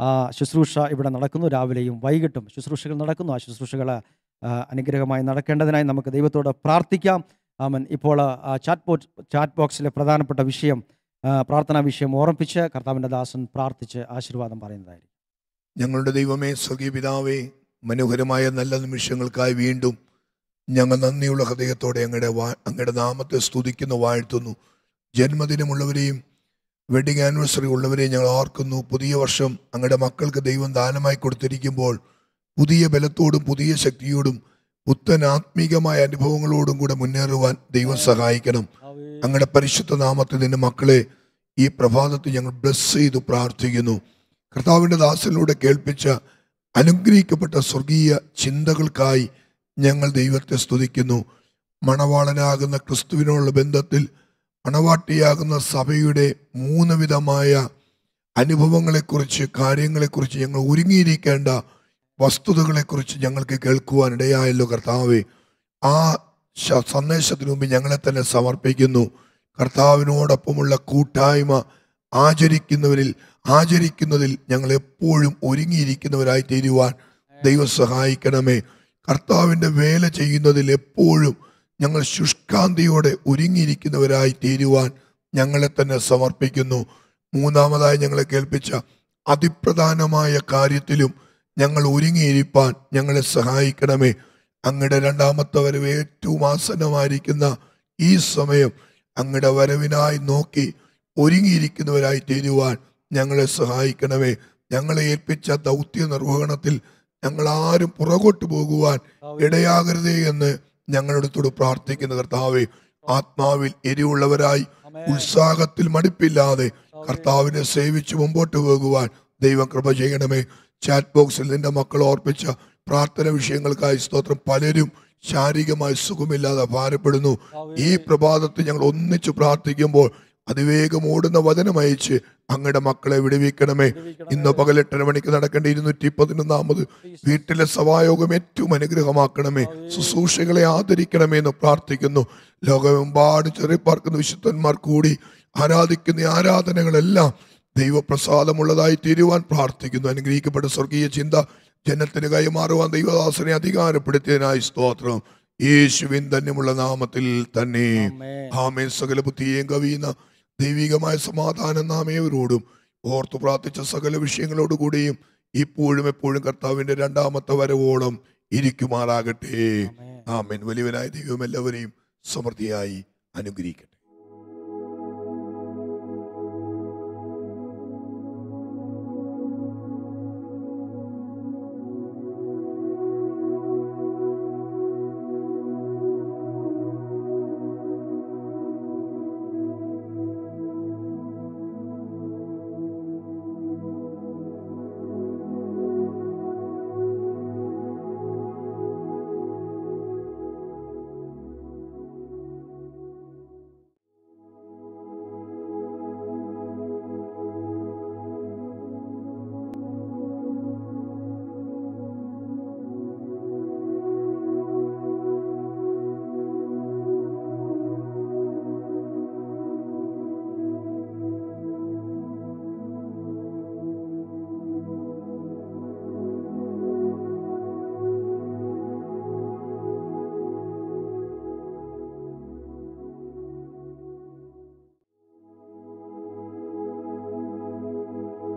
ആ ശുശ്രൂഷ ഇവിടെ നടക്കുന്നു രാവിലെയും വൈകിട്ടും ശുശ്രൂഷകൾ നടക്കുന്നു ആ ശുശ്രൂഷകൾ ആ, അനുഗ്രഹമായി നടക്കേണ്ടതിനായി നമുക്ക് ദൈവത്തോട് പ്രാർത്ഥിക്കാം ആമൻ ഇപ്പോൾ ആ ചാറ്റ് ബോക്സ് ചാറ്റ് ബോക്സിലെ പ്രധാനപ്പെട്ട വിഷയം ആ, പ്രാർത്ഥനാ വിഷയം ഓർമ്മിപ്പിച്ച് കർത്താവിൻ്റെ ദാസൻ പ്രാർത്ഥിച്ച് ആശീർവാദം പറയുന്നതായിരിക്കും ഞങ്ങളുടെ ദൈവമേ സ്വകീയ പിതാവേ മനോഹരമായ നല്ല നിമിഷങ്ങൾക്കായി വീണ്ടും ഞങ്ങൾ നന്ദിയുള്ള ഹൃദയത്തോടെ അങ്ങയുടെ വാ അങ്ങയുടെ നാമത്തെ സ്തുതിക്കുന്നു വാഴ്ത്തുന്നു ജന്മദിനമുള്ളവരെയും വെഡിങ് ആനിവേഴ്സറി ഉള്ളവരെയും ഞങ്ങൾ ഓർക്കുന്നു പുതിയ വർഷം അങ്ങയുടെ മക്കൾക്ക് ദൈവം ദാനമായി കൊടുത്തിരിക്കുമ്പോൾ പുതിയ ബലത്തോടും പുതിയ ശക്തിയോടും പുത്തൻ ആത്മീകമായ അനുഭവങ്ങളോടും കൂടെ മുന്നേറുവാൻ ദൈവം സഹായിക്കണം അങ്ങയുടെ പരിശുദ്ധ നാമത്തിൽ നിന്റെ മക്കളെ ഈ പ്രഭാതത്തിൽ ഞങ്ങൾ ബ്ലസ് ചെയ്തു പ്രാർത്ഥിക്കുന്നു കർത്താവിൻ്റെ ദാസനിലൂടെ കേൾപ്പിച്ച അനുഗ്രഹിക്കപ്പെട്ട സ്വർഗീയ ചിന്തകൾക്കായി ഞങ്ങൾ ദൈവത്തെ സ്തുതിക്കുന്നു മണവാളനാകുന്ന ക്രിസ്തുവിനോടുള്ള ബന്ധത്തിൽ മണവാട്ടിയാകുന്ന സഭയുടെ മൂന്ന് വിധമായ അനുഭവങ്ങളെക്കുറിച്ച് കാര്യങ്ങളെക്കുറിച്ച് ഞങ്ങൾ ഒരുങ്ങിയിരിക്കേണ്ട വസ്തുതകളെക്കുറിച്ച് ഞങ്ങൾക്ക് കേൾക്കുവാൻ ഇടയായല്ലോ കർത്താവെ ആ ശ- സന്ദേശത്തിന് മുമ്പ് ഞങ്ങളെ തന്നെ സമർപ്പിക്കുന്നു കർത്താവിനോടൊപ്പമുള്ള കൂട്ടായ്മ ആചരിക്കുന്നവരിൽ ആചരിക്കുന്നതിൽ ഞങ്ങൾ എപ്പോഴും ഒരുങ്ങിയിരിക്കുന്നവരായി തീരുവാൻ ദൈവം സഹായിക്കണമേ കർത്താവിൻ്റെ വേല ചെയ്യുന്നതിൽ എപ്പോഴും ഞങ്ങൾ ശുഷ്കാന്തിയോടെ ഒരുങ്ങിയിരിക്കുന്നവരായി തീരുവാൻ ഞങ്ങളെ തന്നെ സമർപ്പിക്കുന്നു മൂന്നാമതായി ഞങ്ങളെ കേൾപ്പിച്ച അതിപ്രധാനമായ കാര്യത്തിലും ഞങ്ങൾ ഒരുങ്ങിയിരിപ്പാൻ ഞങ്ങളെ സഹായിക്കണമേ അങ്ങയുടെ രണ്ടാമത്തെ വരവ് ഏറ്റവും ആസന്നമായിരിക്കുന്ന ഈ സമയം അങ്ങയുടെ വരവിനായി നോക്കി ഒരുങ്ങിയിരിക്കുന്നവരായി തീരുവാൻ ഞങ്ങളെ സഹായിക്കണമേ ഞങ്ങളെ ഏൽപ്പിച്ച ദൗത്യ നിർവഹണത്തിൽ ഞങ്ങൾ ആരും പുറകോട്ട് പോകുവാൻ ഇടയാകരുതേ എന്ന് ഞങ്ങളടുത്തോട് പ്രാർത്ഥിക്കുന്ന കർത്താവെ ആത്മാവിൽ എരിവുള്ളവരായി ഉത്സാഹത്തിൽ മടുപ്പില്ലാതെ കർത്താവിനെ സേവിച്ച് മുമ്പോട്ട് പോകുവാൻ ദൈവം കൃപ ചെയ്യണമേ ചാറ്റ് ബോക്സിൽ നിന്റെ മക്കൾ ഓർപ്പിച്ച പ്രാർത്ഥന വിഷയങ്ങൾക്കായി സ്തോത്രം പലരും ശാരീരികമായി സുഖമില്ലാതെ ഭാരപ്പെടുന്നു ഈ പ്രഭാതത്തിൽ ഞങ്ങൾ ഒന്നിച്ച് പ്രാർത്ഥിക്കുമ്പോൾ അതിവേഗം ഓടുന്ന വചനം അയച്ച് അങ്ങയുടെ മക്കളെ വിടുവിക്കണമേ ഇന്ന് പകൽ എട്ടര മണിക്ക് നടക്കേണ്ട ഇരുന്നൂറ്റി പതിനൊന്നാമത് വീട്ടിലെ സഭായോഗം ഏറ്റവും അനുഗ്രഹമാക്കണമേ ശുശ്രൂഷകളെ ആദരിക്കണമേ എന്ന് പ്രാർത്ഥിക്കുന്നു ലോകമെമ്പാട് ചെറിയ പാർക്കുന്ന വിശുദ്ധന്മാർ കൂടി ആരാധിക്കുന്ന ഈ ആരാധനകളെല്ലാം ദൈവപ്രസാദമുള്ളതായി തീരുവാൻ പ്രാർത്ഥിക്കുന്നു അനുഗ്രഹിക്കപ്പെട്ട സ്വർഗീയ ചിന്ത ജനത്തിന് കൈമാറുവാൻ ദൈവദാസനെ അധികാരപ്പെടുത്തിയതിനായി സ്തോത്രം യേശുവിൻ തന്നെയുള്ള നാമത്തിൽ തന്നെ ആമേൻ. ആമേ സകല ബുദ്ധിയെയും കവിയുന്ന ദൈവികമായ സമാധാനം നാം ഏവരോടും ഓർത്തു പ്രാർത്ഥിച്ച സകല വിഷയങ്ങളോടുകൂടിയും ഇപ്പോഴും എപ്പോഴും കർത്താവിന്റെ രണ്ടാമത്തെ വരവോളം ഇരിക്കുമാറാകട്ടെ ആമേൻ. ആമേൻ വലിയവനായ ദൈവം എല്ലാവരെയും സമൃദ്ധിയായി അനുഗ്രഹിക്കട്ടെ